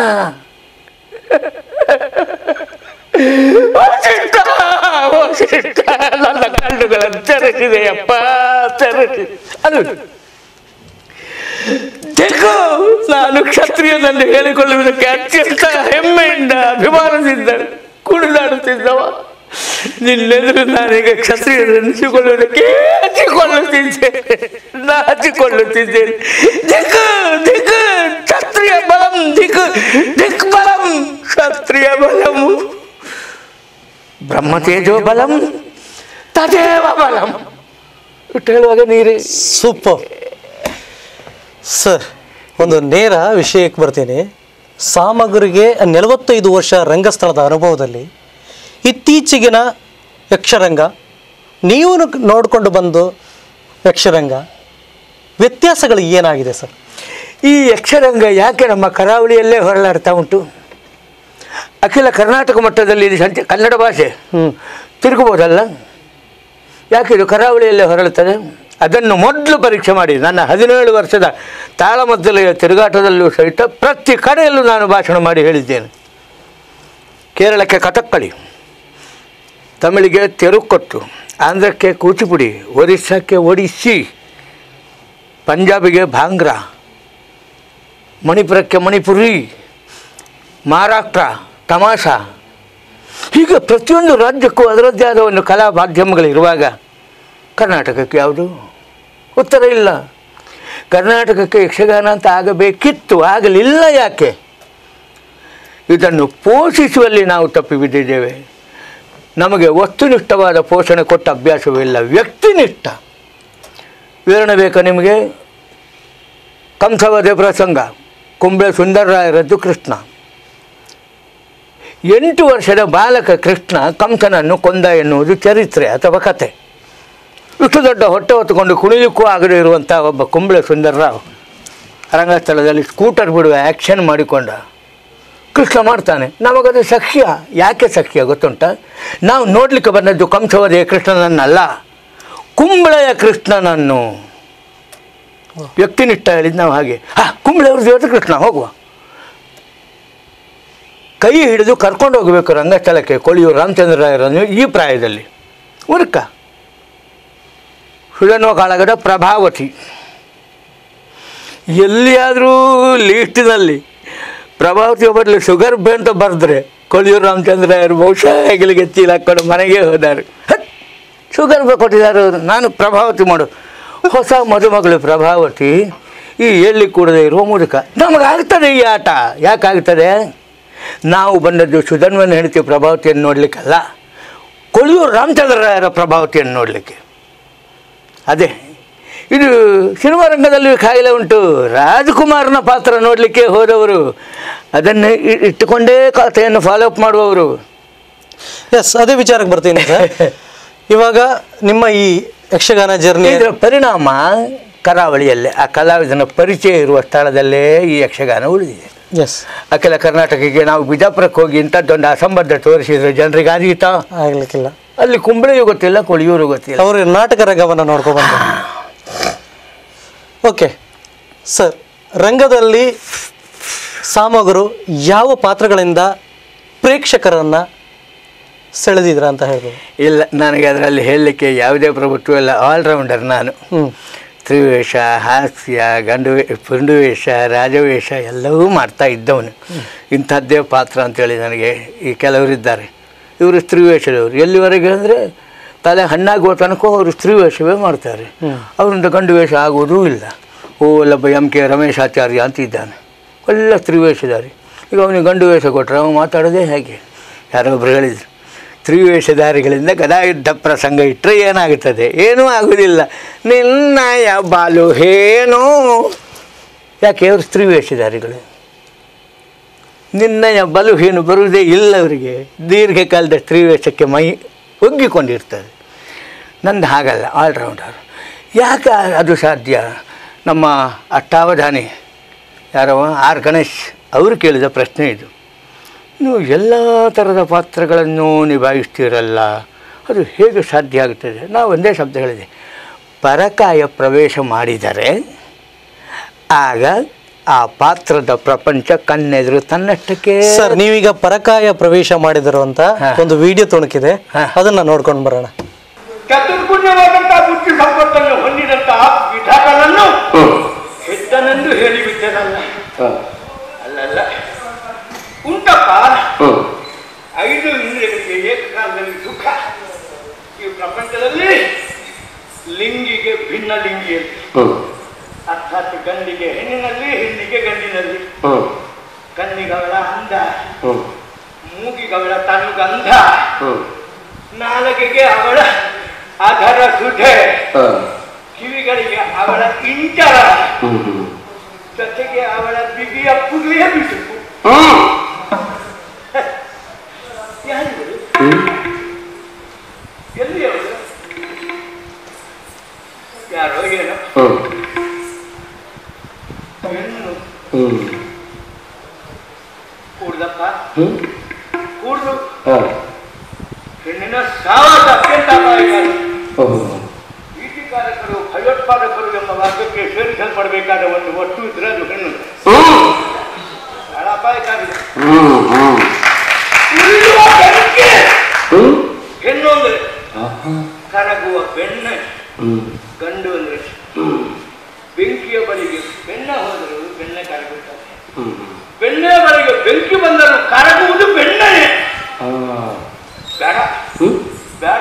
ವಸಿಷ್ಠ ವಸಿಷ್ಠ ನನ್ನ ಕಣ್ಣುಗಳನ್ನು ತೆರೆಸಿದೆಯಪ್ಪ ತೆರೆಸಿ ಅದು ತೆಗೋ ನಾನು ಕ್ಷತ್ರಿಯನನ್ನು ಹೇಳಿಕೊಳ್ಳುವುದಕ್ಕೆ ಅತ್ಯಂತ ಹೆಮ್ಮೆಯಿಂದ ಅಭಿಮಾನದಿಂದ ಕುಣಿದಾಡುತ್ತಿದ್ದವ ನಿನ್ನೆದುರು ನಾನೀಗ ಕ್ಷತ್ರಿಯನೆನಿಸಿಕೊಳ್ಳುವುದಕ್ಕೆ ಹಚ್ಚಿಕೊಳ್ಳುತ್ತಿದ್ದೇನೆ ಹಚ್ಚಿಕೊಳ್ಳುತ್ತಿದ್ದೇನೆ ದಿಕ್ ದಿಕ್ ಕ್ಷತ್ರಿಯ ಬಲಂ ದಿಕ್ ದಿಕ್ ಬಲಂ ಕ್ಷತ್ರಿಯ ಬಲಂ ಬ್ರಹ್ಮತೇಜೋ ಬಲಂ ತದೇವ ಬಲಂ ಇಟ್ಟು ಹೇಳುವಾಗ ನೀರೇ ಸೂಪರ್ ಸರ್ ಒಂದು ನೇರ ವಿಷಯಕ್ಕೆ ಬರ್ತೀನಿ ಸಾಮಗ್ರಿಗೆ ನಲವತ್ತೈದು ವರ್ಷ ರಂಗಸ್ಥಳದ ಅನುಭವದಲ್ಲಿ ಇತ್ತೀಚೆಗಿನ ಯಕ್ಷರಂಗ ನೀವು ನೋಡಿಕೊಂಡು ಬಂದು ಯಕ್ಷರಂಗ ವ್ಯತ್ಯಾಸಗಳು ಏನಾಗಿದೆ ಸರ್ ಈ ಯಕ್ಷರಂಗ ಯಾಕೆ ನಮ್ಮ ಕರಾವಳಿಯಲ್ಲೇ ಹೊರಳಾಡ್ತಾ ಉಂಟು ಅಖಿಲ ಕರ್ನಾಟಕ ಮಟ್ಟದಲ್ಲಿ ಇದು ಸಂಚ ಕನ್ನಡ ಭಾಷೆ ಹ್ಞೂ ತಿರುಗಬಹುದಲ್ಲ ಯಾಕೆ ಇದು ಕರಾವಳಿಯಲ್ಲೇ ಹೊರಳುತ್ತದೆ ಅದನ್ನು ಮೊದಲು ಪರೀಕ್ಷೆ ಮಾಡಿ ನನ್ನ ಹದಿನೇಳು ವರ್ಷದ ತಾಳಮದ್ದಲೆಯ ತಿರುಗಾಟದಲ್ಲೂ ಸಹಿತ ಪ್ರತಿ ಕಡೆಯಲ್ಲೂ ನಾನು ಭಾಷಣ ಮಾಡಿ ಹೇಳಿದ್ದೇನೆ ಕೇರಳಕ್ಕೆ ಕಥಕ್ಕಳಿ ತಮಿಳಿಗೆ ತೆರುಕೊಟ್ಟು ಆಂಧ್ರಕ್ಕೆ ಕೂಚಿಪುಡಿ ಒರಿಸ್ಸಾಕ್ಕೆ ಒಡಿಸ್ಸಿ ಪಂಜಾಬಿಗೆ ಭಾಂಗ್ರಾ ಮಣಿಪುರಕ್ಕೆ ಮಣಿಪುರಿ ಮಹಾರಾಷ್ಟ್ರ ತಮಾಷಾ ಹೀಗೆ ಪ್ರತಿಯೊಂದು ರಾಜ್ಯಕ್ಕೂ ಅದರದ್ದೇ ಆದ ಒಂದು ಕಲಾ ಮಾಧ್ಯಮಗಳಿರುವಾಗ ಕರ್ನಾಟಕಕ್ಕೆ ಯಾವುದು ಉತ್ತರ ಇಲ್ಲ ಕರ್ನಾಟಕಕ್ಕೆ ಯಕ್ಷಗಾನ ಅಂತ ಆಗಬೇಕಿತ್ತು ಆಗಲಿಲ್ಲ ಯಾಕೆ ಇದನ್ನು ಪೋಷಿಸುವಲ್ಲಿ ನಾವು ತಪ್ಪಿ ಬಿದ್ದಿದ್ದೇವೆ ನಮಗೆ ವಸ್ತುನಿಷ್ಠವಾದ ಪೋಷಣೆ ಕೊಟ್ಟ ಅಭ್ಯಾಸವಿಲ್ಲ ವ್ಯಕ್ತಿನಿಷ್ಠ ವಿವರಣೆ ಬೇಕಾ ನಿಮಗೆ ಕಂಸವಧೆ ಪ್ರಸಂಗ ಕುಂಬಳೆ ಸುಂದರರಾಯರದ್ದು ಕೃಷ್ಣ ಎಂಟು ವರ್ಷದ ಬಾಲಕ ಕೃಷ್ಣ ಕಂಸನನ್ನು ಕೊಂದ ಎನ್ನುವುದು ಚರಿತ್ರೆ ಅಥವಾ ಕತೆ ಇಷ್ಟು ದೊಡ್ಡ ಹೊಟ್ಟೆ ಹೊತ್ತುಕೊಂಡು ಕುಣಿಲಿಕ್ಕೂ ಆಗದೇ ಇರುವಂಥ ಒಬ್ಬ ಕುಂಬಳೆ ಸುಂದರರಾವ್ ರಂಗಸ್ಥಳದಲ್ಲಿ ಸ್ಕೂಟರ್ ಬಿಡುವ ಆ್ಯಕ್ಷನ್ ಮಾಡಿಕೊಂಡ ಕೃಷ್ಣ ಮಾಡ್ತಾನೆ ನಮಗದು ಸಖ್ಯ ಯಾಕೆ ಸಖ್ಯ ಗೊತ್ತುಂಟ ನಾವು ನೋಡಲಿಕ್ಕೆ ಬಂದದ್ದು ಕಂಸವಧೆಯ ಕೃಷ್ಣನನ್ನಲ್ಲ ಕುಂಬಳೆಯ ಕೃಷ್ಣನನ್ನು ವ್ಯಕ್ತಿನಿಷ್ಠ ಹೇಳಿದ್ದು ನಾವು ಹಾಗೆ ಹಾ ಕುಂಬಳೆಯವ್ರ ದೇವತೆ ಕೃಷ್ಣ ಹೋಗುವ ಕೈ ಹಿಡಿದು ಕರ್ಕೊಂಡು ಹೋಗಬೇಕು ರಂಗಸ್ಥಳಕ್ಕೆ ಕೊಳಿಯೂರು ರಾಮಚಂದ್ರರಾಯರನ್ನು ಈ ಪ್ರಾಯದಲ್ಲಿ ಉರುಕ ಸುಡನ್ನುವ ಕಾಳಗದ ಪ್ರಭಾವತಿ ಎಲ್ಲಿಯಾದರೂ ಲೀಸ್ಟಿನಲ್ಲಿ ಪ್ರಭಾವತಿ ಬದಲು ಶುಗರ್ ಬೇ ಅಂತ ಬರೆದ್ರೆ ಕೊಳಿಯೂರು ರಾಮಚಂದ್ರರಾಯರು ಬಹುಶಃ ಹೆಗಲಿಗೆ ಚೀಲ ಹಾಕೊಂಡು ಮನೆಗೆ ಹೋದಾರು ಹತ್! ಶುಗರ್ ಬೇ ಕೊಟ್ಟಿದ್ದಾರೆ ಅವರು ನಾನು ಪ್ರಭಾವತಿ ಮಾಡು ಹೊಸ ಮದುಮಗಳು ಪ್ರಭಾವತಿ ಈ ಎಳ್ಳಿ ಕೂಡದೆ ಇರುವ ಮುದುಕ ನಮಗಾಗ್ತದೆ ಈ ಆಟ ಯಾಕಾಗ್ತದೆ ನಾವು ಬಂದದ್ದು ಸುಧನ್ವನ ಹೆಂಡತಿ ಪ್ರಭಾವತಿಯನ್ನು ನೋಡಲಿಕ್ಕಲ್ಲ ಕೊಳಿಯೂರು ರಾಮಚಂದ್ರರಾಯರ ಪ್ರಭಾವತಿಯನ್ನು ನೋಡಲಿಕ್ಕೆ ಅದೇ ಇದು ಸಿನಿಮಾ ರಂಗದಲ್ಲಿ ಕಾಯಿಲೆ ಉಂಟು ರಾಜಕುಮಾರನ ಪಾತ್ರ ನೋಡಲಿಕ್ಕೆ ಹೋದವರು ಅದನ್ನು ಇ- ಇಟ್ಟುಕೊಂಡೇ ಕಥೆಯನ್ನು ಫಾಲೋ ಅಪ್ ಮಾಡುವವರು ಎಸ್ ಅದೇ ವಿಚಾರಕ್ಕೆ ಬರ್ತೀನಿ ಸರ್ ಇವಾಗ ನಿಮ್ಮ ಈ ಯಕ್ಷಗಾನ ಜರ್ನಿ ಇದರ ಪರಿಣಾಮ ಕರಾವಳಿಯಲ್ಲೇ ಆ ಕಲಾವಿದನ ಪರಿಚಯ ಇರುವ ಸ್ಥಳದಲ್ಲೇ ಈ ಯಕ್ಷಗಾನ ಉಳಿದಿದೆ ಎಸ್ ಅಖಿಲ ಕರ್ನಾಟಕಕ್ಕೆ ನಾವು ಬಿಜಾಪುರಕ್ಕೆ ಹೋಗಿ ಇಂಥದ್ದೊಂದು ಅಸಂಬದ್ಧ ತೋರಿಸಿದ್ರೆ ಜನರಿಗೆ ಆದೀತಾ ಆಗ್ಲಿಕ್ಕಿಲ್ಲ ಅಲ್ಲಿ ಕುಂಬಳೆಯೂ ಗೊತ್ತಿಲ್ಲ ಕೊಳಿಯೂರು ಗೊತ್ತಿಲ್ಲ ಅವರು ನಾಟಕ ರಂಗವನ್ನು ನೋಡ್ಕೊಂಡು ಬಂದರು ಓಕೆ ಸರ್ ರಂಗದಲ್ಲಿ ಸಾಮಗರು ಯಾವ ಪಾತ್ರಗಳಿಂದ ಪ್ರೇಕ್ಷಕರನ್ನು ಸೆಳೆದಿದ್ರ ಅಂತ ಹೇಳ್ಬೋದು ಇಲ್ಲ ನನಗೆ ಅದರಲ್ಲಿ ಹೇಳಲಿಕ್ಕೆ ಯಾವುದೇ ಪ್ರಭುತ್ವ ಇಲ್ಲ ಆಲ್ರೌಂಡರ್ ನಾನು ಹ್ಞೂ ತ್ರಿವೇಷ ಹಾಸ್ಯ ಗಂಡು ಪುಂಡುವೇಷ ರಾಜವೇಷ ಎಲ್ಲವೂ ಮಾಡ್ತಾ ಇದ್ದವನು ಇಂಥದ್ದೇ ಪಾತ್ರ ಅಂತೇಳಿ ನನಗೆ ಈ ಕೆಲವರಿದ್ದಾರೆ ಇವರು ಸ್ತ್ರೀವೇಷದವರು ಎಲ್ಲಿವರೆಗೆ ಅಂದರೆ ತಲೆ ಹಣ್ಣಾಗುವ ತನಕ ಅವರು ಸ್ತ್ರೀವೇಷವೇ ಮಾಡ್ತಾರೆ ಅವರಿಂದ ಗಂಡು ವೇಷ ಆಗುವುದೂ ಇಲ್ಲ ಓ ಅಲ್ಲೊಬ್ಬ ಎಂ ಕೆ ರಮೇಶಾಚಾರ್ಯ ಅಂತ ಇದ್ದಾನೆ ಒಳ್ಳೆ ಸ್ತ್ರೀವೇಷಧಾರಿ ಈಗ ಅವನಿಗೆ ಗಂಡು ವೇಷ ಕೊಟ್ಟರೆ ಅವನು ಮಾತಾಡೋದೇ ಹೇಗೆ ಯಾರೋ ಒಬ್ರು ಹೇಳಿದರು ತ್ರಿವೇಷಧಾರಿಗಳಿಂದ ಗದಾಯುದ್ಧ ಪ್ರಸಂಗ ಇಟ್ಟರೆ ಏನಾಗುತ್ತದೆ ಏನೂ ಆಗುವುದಿಲ್ಲ ನಿನ್ನಯ ಬಾಲು ಏನೋ ಯಾಕೆ ಅವರು ಸ್ತ್ರೀವೇಷಧಾರಿಗಳು ನಿನ್ನಯ ಬಲು ಏನು ಬರುವುದೇ ಇಲ್ಲ ಅವರಿಗೆ ದೀರ್ಘಕಾಲದ ಸ್ತ್ರೀವೇಷಕ್ಕೆ ಮೈ ಒಗ್ಗಿಕೊಂಡಿರ್ತದೆ ನಂದು ಹಾಗಲ್ಲ ಆಲ್ರೌಂಡರ್ ಯಾಕೆ ಅದು ಸಾಧ್ಯ ನಮ್ಮ ಅಷ್ಟಾವಧಾನಿ ಯಾರವ ಆರ್ ಗಣೇಶ್ ಅವರು ಕೇಳಿದ ಪ್ರಶ್ನೆ ಇದು ನೀವು ಎಲ್ಲ ಥರದ ಪಾತ್ರಗಳನ್ನು ನಿಭಾಯಿಸ್ತೀರಲ್ಲ ಅದು ಹೇಗೆ ಸಾಧ್ಯ ಆಗುತ್ತದೆ ನಾವು ಒಂದೇ ಶಬ್ದ ಹೇಳಿದೆ ಪರಕಾಯ ಪ್ರವೇಶ ಮಾಡಿದರೆ ಆಗ ಆ ಪಾತ್ರದ ಪ್ರಪಂಚ ಕಣ್ಣೆದುರು ತನ್ನಷ್ಟಕ್ಕೆ ಸರ್ ನೀವೀಗ ಪರಕಾಯ ಪ್ರವೇಶ ಮಾಡಿದಿರುವಂತ ಹಾ. ಒಂದು ವಿಡಿಯೋ ತುಣುಕಿದೆ ಹಾ. ಅದನ್ನ ನೋಡ್ಕೊಂಡು ಬರೋಣ ಚತುರ್ಗುಣ್ಯವಾದಂತಹ ಬುದ್ಧಿ ಸಂಪತ್ತನ್ನು ಹೊಂದಿದಂತಹ ವಿಧಾತನನ್ನು ಹೆದ್ದನೆಂದು ಹೇಳಿಬಿಟ್ಟನಲ್ಲ ಅಲ್ಲಲ್ಲ ಉಂಟಪ್ಪ ಐದು ಇಂದ್ರಿಯಗಳಿಗೆ ಏಕಕಾಲದಲ್ಲಿ ಸುಖ ಈ ಪ್ರಪಂಚದಲ್ಲಿ ಲಿಂಗಿಗೆ ಭಿನ್ನ ಲಿಂಗಿಯಲ್ಲಿ ಅರ್ಥಾತ್ ಗಂಡಿಗೆ ಹೆಣ್ಣಿನಲ್ಲಿ ಹೆಣ್ಣಿಗೆ ಗಂಡಿನಲ್ಲಿ ಕಣ್ಣಿಗವಳ ಅಂದ ಮೂಗಿಗವಳ ತನುಗಂಧ ನಾಲಗೆಗೆ ಅವಳ ಅದರ ಸುಧೆ ಕಿವಿಗಳಿಗೆ ಅವಳ ಇಂಟರ ಜೊತೆಗೆ ಅವಳ ಬಿಗಿಯ ಪುಗಿಯ ಬಿಸುಕು ಯಾರಿವರು ಎಲ್ಲಿ ಅವರು ಯಾರೋ ಏನೋ ಹೆಣ್ಣು ಕೂಡ್ದಪ್ಪ ಕೂಡ್ದು ಹೆಣ್ಣಿನ ಸಾವಾಸ ಅತ್ಯಂತ ಅಪಾಯಕಾರಿ ಭೀತಿಕಾರಕರು ಭಯೋತ್ಪಾದಕರು ಎಂಬ ವರ್ಗಕ್ಕೆ ಸೇರಿಸಲ್ಪಡಬೇಕಾದ ಒಂದು ವಸ್ತು ಇದ್ರೆ ಅದು ಹೆಣ್ಣು ಬಹಳ ಅಪಾಯಕಾರಿ ಉರಿಯುವ ಬೆಂಕಿ ಹೆಣ್ಣು ಅಂದ್ರೆ ಕರಗುವ ಬೆಣ್ಣೆ ಗಂಡು ಅಂದ್ರೆ ಬೆಂಕಿಯ ಬಳಿಗೆ ಬೆಣ್ಣ ಹೋದರು ಬೆಣ್ಣೆ ಕರಗುತ್ತಾರೆ ಬೆಣ್ಣೆಯ ಬಳಿಗೆ ಬೆಂಕಿ ಬಂದರೂ ಕರಗುವುದು ಬೆಣ್ಣೆ ಬೇಡ ಬೇಡ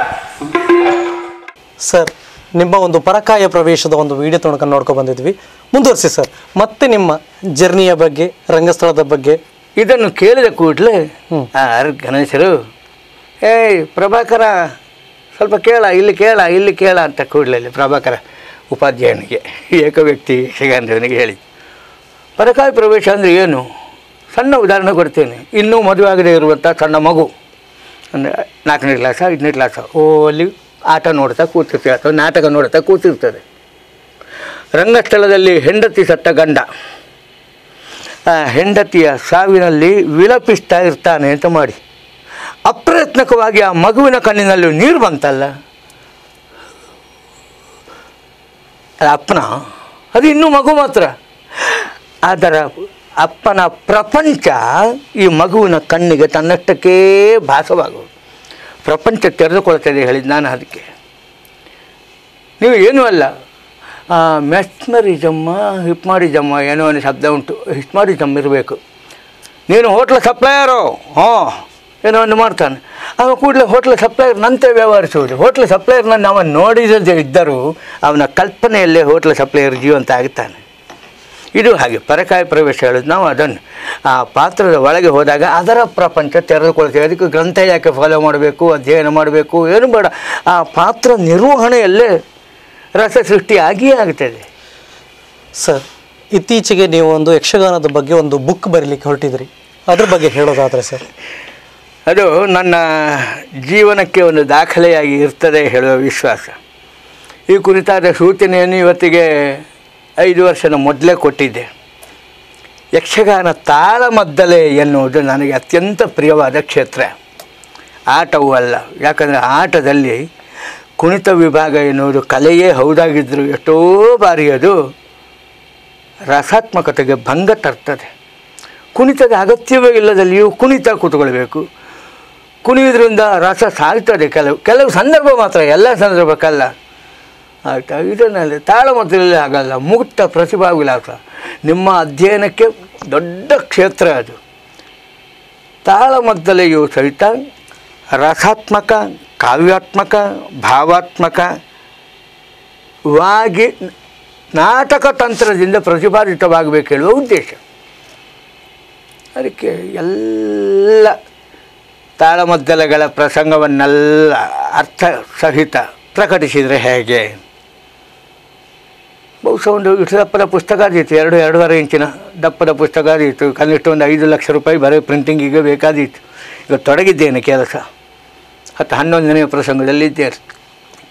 ಸರ್ ನಿಮ್ಮ ಒಂದು ಪರಕಾಯ ಪ್ರವೇಶದ ಒಂದು ವಿಡಿಯೋ ತುಣುಕನ್ನು ನೋಡ್ಕೊಂಡು ಬಂದಿದ್ವಿ ಮುಂದುವರಿಸಿ ಸರ್ ಮತ್ತೆ ನಿಮ್ಮ ಜರ್ನಿಯ ಬಗ್ಗೆ ರಂಗಸ್ಥಳದ ಬಗ್ಗೆ ಇದನ್ನು ಕೇಳಿದ ಕೂಡಲೇ ಹ್ಮ್. ಆರ್ ಗಣೇಶರು ಏಯ್ ಪ್ರಭಾಕರ ಸ್ವಲ್ಪ ಕೇಳ ಇಲ್ಲಿ ಕೇಳ ಇಲ್ಲಿ ಕೇಳ ಅಂತ ಕೂಡಲೇ ಇಲ್ಲಿ ಪ್ರಭಾಕರ ಉಪಾಧ್ಯಾಯನಿಗೆ ಏಕ ವ್ಯಕ್ತಿ ಯಕ್ಷಗಾನದವನಿಗೆ ಹೇಳಿ ಪರಕಾಯ ಪ್ರವೇಶ ಅಂದರೆ ಏನು ಸಣ್ಣ ಉದಾಹರಣೆ ಕೊಡ್ತೇನೆ ಇನ್ನೂ ಮದುವೆ ಆಗದೆ ಇರುವಂಥ ಸಣ್ಣ ಮಗು ಅಂದರೆ ನಾಲ್ಕನೇ ಕ್ಲಾಸ ಐದನೇ ಕ್ಲಾಸ ಓ ಅಲ್ಲಿ ಆಟ ನೋಡ್ತಾ ಕೂತಿರ್ತದೆ ಅಥವಾ ನಾಟಕ ನೋಡ್ತಾ ಕೂತಿರ್ತದೆ ರಂಗಸ್ಥಳದಲ್ಲಿ ಹೆಂಡತಿ ಸತ್ತ ಗಂಡ ಆ ಹೆಂಡತಿಯ ಸಾವಿನಲ್ಲಿ ವಿಲಪಿಸ್ತಾ ಇರ್ತಾನೆ ಅಂತ ಮಾಡಿ ಅಪ್ರಯತ್ನಕವಾಗಿ ಆ ಮಗುವಿನ ಕಣ್ಣಿನಲ್ಲಿ ನೀರು ಬಂತಲ್ಲ ಅದು ಅಪ್ಪನ ಅದು ಇನ್ನೂ ಮಗು ಮಾತ್ರ ಅದರ ಅಪ್ಪನ ಪ್ರಪಂಚ ಈ ಮಗುವಿನ ಕಣ್ಣಿಗೆ ತನ್ನಷ್ಟಕ್ಕೇ ಭಾಸವಾಗುವುದು ಪ್ರಪಂಚ ತೆರೆದುಕೊಳ್ತದೆ ಹೇಳಿದ್ದು ನಾನು ಅದಕ್ಕೆ ನೀವು ಏನೂ ಅಲ್ಲ ಮೆಸ್ಮರಿಜಮ್ಮ ಹಿಪ್ಮಾರಿಜಮ್ಮ ಏನೋ ಒಂದು ಶಬ್ದ ಉಂಟು ಹಿಪ್ಮಾರಿಜಮ್ ಇರಬೇಕು ನೀನು ಹೋಟ್ಲ್ ಸಪ್ಲೈಯರು ಹಾಂ ಏನೋ ಒಂದು ಮಾಡ್ತಾನೆ ಅವ ಕೂಡಲೇ ಹೋಟ್ಲ್ ಸಪ್ಲೈಯರ್ ನಂತೆ ವ್ಯವಹರಿಸುವುದು ಹೋಟ್ಲ್ ಸಪ್ಲೈಯರ್ನನ್ನು ಅವ ನೋಡಿರದೇ ಇದ್ದರೂ ಅವನ ಕಲ್ಪನೆಯಲ್ಲೇ ಹೋಟ್ಲ್ ಸಪ್ಲೈಯರ್ ಜೀವಂತ ಆಗುತ್ತಾನೆ ಇದು ಹಾಗೆ ಪರಕಾಯ ಪ್ರವೇಶ ಹೇಳೋದು ನಾವು ಅದನ್ನು ಆ ಪಾತ್ರದ ಒಳಗೆ ಹೋದಾಗ ಅದರ ಪ್ರಪಂಚ ತೆರೆದುಕೊಳ್ತೇವೆ ಅದಕ್ಕೆ ಗ್ರಂಥ ಯಾಕೆ ಫಾಲೋ ಮಾಡಬೇಕು ಅಧ್ಯಯನ ಮಾಡಬೇಕು ಏನು ಬೇಡ ಆ ಪಾತ್ರ ನಿರ್ವಹಣೆಯಲ್ಲೇ ರಸ ಸೃಷ್ಟಿ ಆಗಿಯೇ ಆಗ್ತದೆ ಸರ್ ಇತ್ತೀಚೆಗೆ ನೀವು ಒಂದು ಯಕ್ಷಗಾನದ ಬಗ್ಗೆ ಒಂದು ಬುಕ್ ಬರೀಲಿಕ್ಕೆ ಹೊರಟಿದ್ರಿ ಅದ್ರ ಬಗ್ಗೆ ಹೇಳೋದಾದ್ರೆ ಸರ್ ಅದು ನನ್ನ ಜೀವನಕ್ಕೆ ಒಂದು ದಾಖಲೆಯಾಗಿ ಇರ್ತದೆ ಹೇಳುವ ವಿಶ್ವಾಸ ಈ ಕುರಿತಾದ ಸೂಚನೆಯನ್ನು ಇವತ್ತಿಗೆ ಐದು ವರ್ಷದ ಮೊದಲೇ ಕೊಟ್ಟಿದ್ದೆ ಯಕ್ಷಗಾನ ತಾಳಮದ್ದಲೆ ಎನ್ನುವುದು ನನಗೆ ಅತ್ಯಂತ ಪ್ರಿಯವಾದ ಕ್ಷೇತ್ರ ಆಟವೂ ಅಲ್ಲ ಯಾಕಂದರೆ ಆಟದಲ್ಲಿ ಕುಣಿತ ವಿಭಾಗ ಎನ್ನುವುದು ಕಲೆಯೇ ಹೌದಾಗಿದ್ದರೂ ಎಷ್ಟೋ ಬಾರಿ ಅದು ರಸಾತ್ಮಕತೆಗೆ ಭಂಗ ತರ್ತದೆ ಕುಣಿತದ ಅಗತ್ಯವೇ ಇಲ್ಲದಲ್ಲಿಯೂ ಕುಣಿತ ಕೂತ್ಕೊಳ್ಬೇಕು ಕುಣಿಯೋದ್ರಿಂದ ರಸ ಸಾಯ್ತದೆ ಕೆಲವು ಕೆಲವು ಸಂದರ್ಭ ಮಾತ್ರ ಎಲ್ಲ ಸಂದರ್ಭಕ್ಕಲ್ಲ ಆಯಿತಾ ಇದರಲ್ಲಿ ತಾಳಮದ್ದಲೆಯಲ್ಲಿ ಆಗಲ್ಲ ಮುಕ್ತ ಪ್ರತಿಭಾ ವಿಲಾಸ ನಿಮ್ಮ ಅಧ್ಯಯನಕ್ಕೆ ದೊಡ್ಡ ಕ್ಷೇತ್ರ ಅದು ತಾಳಮದ್ದಲೆಯು ಸಹಿತ ರಸಾತ್ಮಕ ಕಾವ್ಯಾತ್ಮಕ ಭಾವಾತ್ಮಕವಾಗಿ ನಾಟಕ ತಂತ್ರದಿಂದ ಪ್ರತಿಪಾದಿತವಾಗಬೇಕು ಹೇಳುವ ಉದ್ದೇಶ ಅದಕ್ಕೆ ಎಲ್ಲ ತಾಳಮದ್ದಲೆಗಳ ಪ್ರಸಂಗವನ್ನೆಲ್ಲ ಅರ್ಥ ಸಹಿತ ಪ್ರಕಟಿಸಿದರೆ ಹೇಗೆ ಬಹುಶಃ ಒಂದು ವಿಠಲಪ್ಪನ ಪುಸ್ತಕ ಆದೀತು ಎರಡು ಎರಡೂವರೆ ಇಂಚಿನ ದಪ್ಪದ ಪುಸ್ತಕ ಆದೀತು ಕನಿಷ್ಠ ಒಂದು ಐದು ಲಕ್ಷ ರೂಪಾಯಿ ಬರೀ ಪ್ರಿಂಟಿಂಗಿಗೆ ಬೇಕಾದೀತು ಈಗ ತೊಡಗಿದ್ದೇನೆ ಕೆಲಸ ಹತ್ತು ಹನ್ನೊಂದನೆಯ ಪ್ರಸಂಗದಲ್ಲಿ ಇದ್ದೇನೆ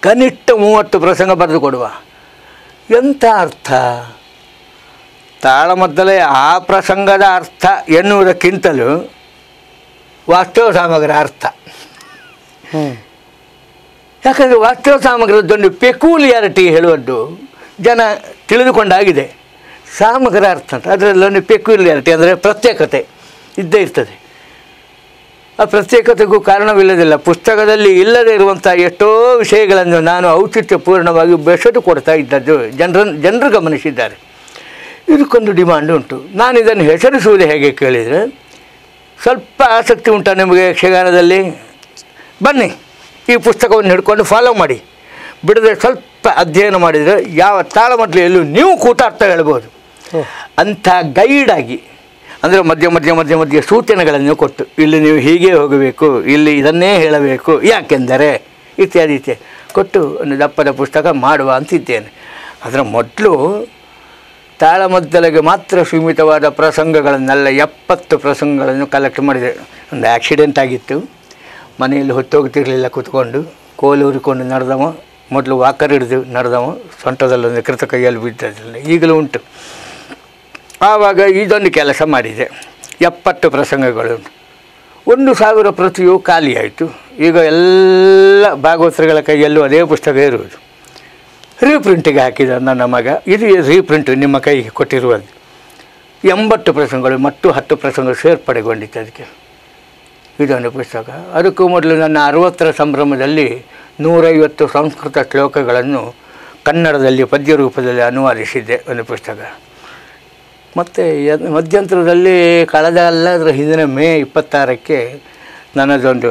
ಕನಿಷ್ಠ ಮೂವತ್ತು ಪ್ರಸಂಗ ಬರೆದು ಕೊಡುವ ಎಂಥ ಅರ್ಥ ತಾಳಮದ್ದಲೆ ಆ ಪ್ರಸಂಗದ ಅರ್ಥ ಎನ್ನುವುದಕ್ಕಿಂತಲೂ ವಾಸ್ತವ ಸಾಮಗ್ರ ಅರ್ಥ ಹ್ಞೂ ಯಾಕಂದರೆ ವಾಸ್ತವ ಸಾಮಗ್ರದ್ದೊಂದು ಪೆಕ್ಯೂಲಿಯಾರಿಟಿ ಹೇಳುವದ್ದು ಜನ ತಿಳಿದುಕೊಂಡಾಗಿದೆ ಸಾಮಗ್ರ ಅರ್ಥ ಅಂತ ಅದರಲ್ಲೊಂದು ಪೆಕ್ಯೂಲಿಯಾರಿಟಿ ಅಂದರೆ ಪ್ರತ್ಯೇಕತೆ ಇದ್ದೇ ಇರ್ತದೆ ಆ ಪ್ರತ್ಯೇಕತೆಗೂ ಕಾರಣವಿಲ್ಲದಿಲ್ಲ ಪುಸ್ತಕದಲ್ಲಿ ಇಲ್ಲದೇ ಇರುವಂಥ ಎಷ್ಟೋ ವಿಷಯಗಳನ್ನು ನಾನು ಔಚಿತ್ಯಪೂರ್ಣವಾಗಿ ಬೆಸೆದು ಕೊಡ್ತಾ ಇದ್ದದ್ದು ಜನರನ್ನು ಜನರು ಗಮನಿಸಿದ್ದಾರೆ ಇದಕ್ಕೊಂದು ಡಿಮಾಂಡ್ ಉಂಟು ನಾನು ಇದನ್ನು ಹೆಸರಿಸುವುದು ಹೇಗೆ ಕೇಳಿದರೆ ಸ್ವಲ್ಪ ಆಸಕ್ತಿ ಉಂಟಾ ನಿಮಗೆ ಯಕ್ಷಗಾನದಲ್ಲಿ ಬನ್ನಿ ಈ ಪುಸ್ತಕವನ್ನು ಹಿಡ್ಕೊಂಡು ಫಾಲೋ ಮಾಡಿ ಬಿಡದೆ ಸ್ವಲ್ಪ ಅಧ್ಯಯನ ಮಾಡಿದರೆ ಯಾವ ತಾಳಮಟ್ಲೆಯಲ್ಲೂ ನೀವು ಕೂತಾರ್ಥ ಹೇಳ್ಬೋದು ಅಂಥ ಗೈಡಾಗಿ ಅಂದರೆ ಮಧ್ಯ ಮಧ್ಯ ಮಧ್ಯ ಮಧ್ಯ ಸೂಚನೆಗಳನ್ನು ಕೊಟ್ಟು ಇಲ್ಲಿ ನೀವು ಹೀಗೆ ಹೋಗಬೇಕು ಇಲ್ಲಿ ಇದನ್ನೇ ಹೇಳಬೇಕು ಯಾಕೆಂದರೆ ಇತ್ಯಾದಿ ಇತ್ಯಾದಿ ಕೊಟ್ಟು ಒಂದು ದಪ್ಪದ ಪುಸ್ತಕ ಮಾಡುವ ಅಂತಿದ್ದೇನೆ ಅದರ ಮೊದಲು ತಾಳಮದ್ದಲೆಗೆ ಮಾತ್ರ ಸೀಮಿತವಾದ ಪ್ರಸಂಗಗಳನ್ನೆಲ್ಲ ಎಪ್ಪತ್ತು ಪ್ರಸಂಗಗಳನ್ನು ಕಲೆಕ್ಟ್ ಮಾಡಿದೆ ಒಂದು ಆಕ್ಸಿಡೆಂಟ್ ಆಗಿತ್ತು ಮನೆಯಲ್ಲಿ ಹೊತ್ತೋಗ್ತಿರ್ಲಿಲ್ಲ ಕೂತ್ಕೊಂಡು ಕೋಲು ಉರಿಕೊಂಡು ನಡೆದವ ಮೊದಲು ವಾಕರ್ ಹಿಡಿದು ನಡೆದವ ಸೊಂಟದಲ್ಲೊಂದು ಕೃತ ಕೈಯಲ್ಲಿ ಬಿದ್ದದಿಲ್ಲ ಈಗಲೂ ಉಂಟು ಆವಾಗ ಇದೊಂದು ಕೆಲಸ ಮಾಡಿದೆ ಎಪ್ಪತ್ತು ಪ್ರಸಂಗಗಳು ಒಂದು ಸಾವಿರ ಪ್ರತಿಯು ಖಾಲಿಯಾಯಿತು ಈಗ ಎಲ್ಲ ಭಾಗವತರುಗಳ ಕೈಯಲ್ಲೂ ಅದೇ ಪುಸ್ತಕ ಇರುವುದು ರೀಪ್ರಿಂಟಿಗೆ ಹಾಕಿದ ನನ್ನ ಮಗ ಇದು ರೀಪ್ರಿಂಟ್ ನಿಮ್ಮ ಕೈಗೆ ಕೊಟ್ಟಿರುವುದು ಎಂಬತ್ತು ಪ್ರಸಂಗಗಳು ಮತ್ತು ಹತ್ತು ಪ್ರಸಂಗ ಸೇರ್ಪಡೆಗೊಂಡಿತ್ತು ಅದಕ್ಕೆ ಇದೊಂದು ಪುಸ್ತಕ ಅದಕ್ಕೂ ಮೊದಲು ನನ್ನ ಅರವತ್ತರ ಸಂಭ್ರಮದಲ್ಲಿ ನೂರೈವತ್ತು ಸಂಸ್ಕೃತ ಶ್ಲೋಕಗಳನ್ನು ಕನ್ನಡದಲ್ಲಿ ಪದ್ಯ ರೂಪದಲ್ಲಿ ಅನುವಾದಿಸಿದ್ದೆ ಒಂದು ಪುಸ್ತಕ ಮತ್ತು ಯ- ಮಧ್ಯಂತರದಲ್ಲಿ ಕಳೆದ ಅಲ್ಲ ಅದರ ಹಿಂದಿನ ಮೇ ಇಪ್ಪತ್ತಾರಕ್ಕೆ ನನ್ನದೊಂದು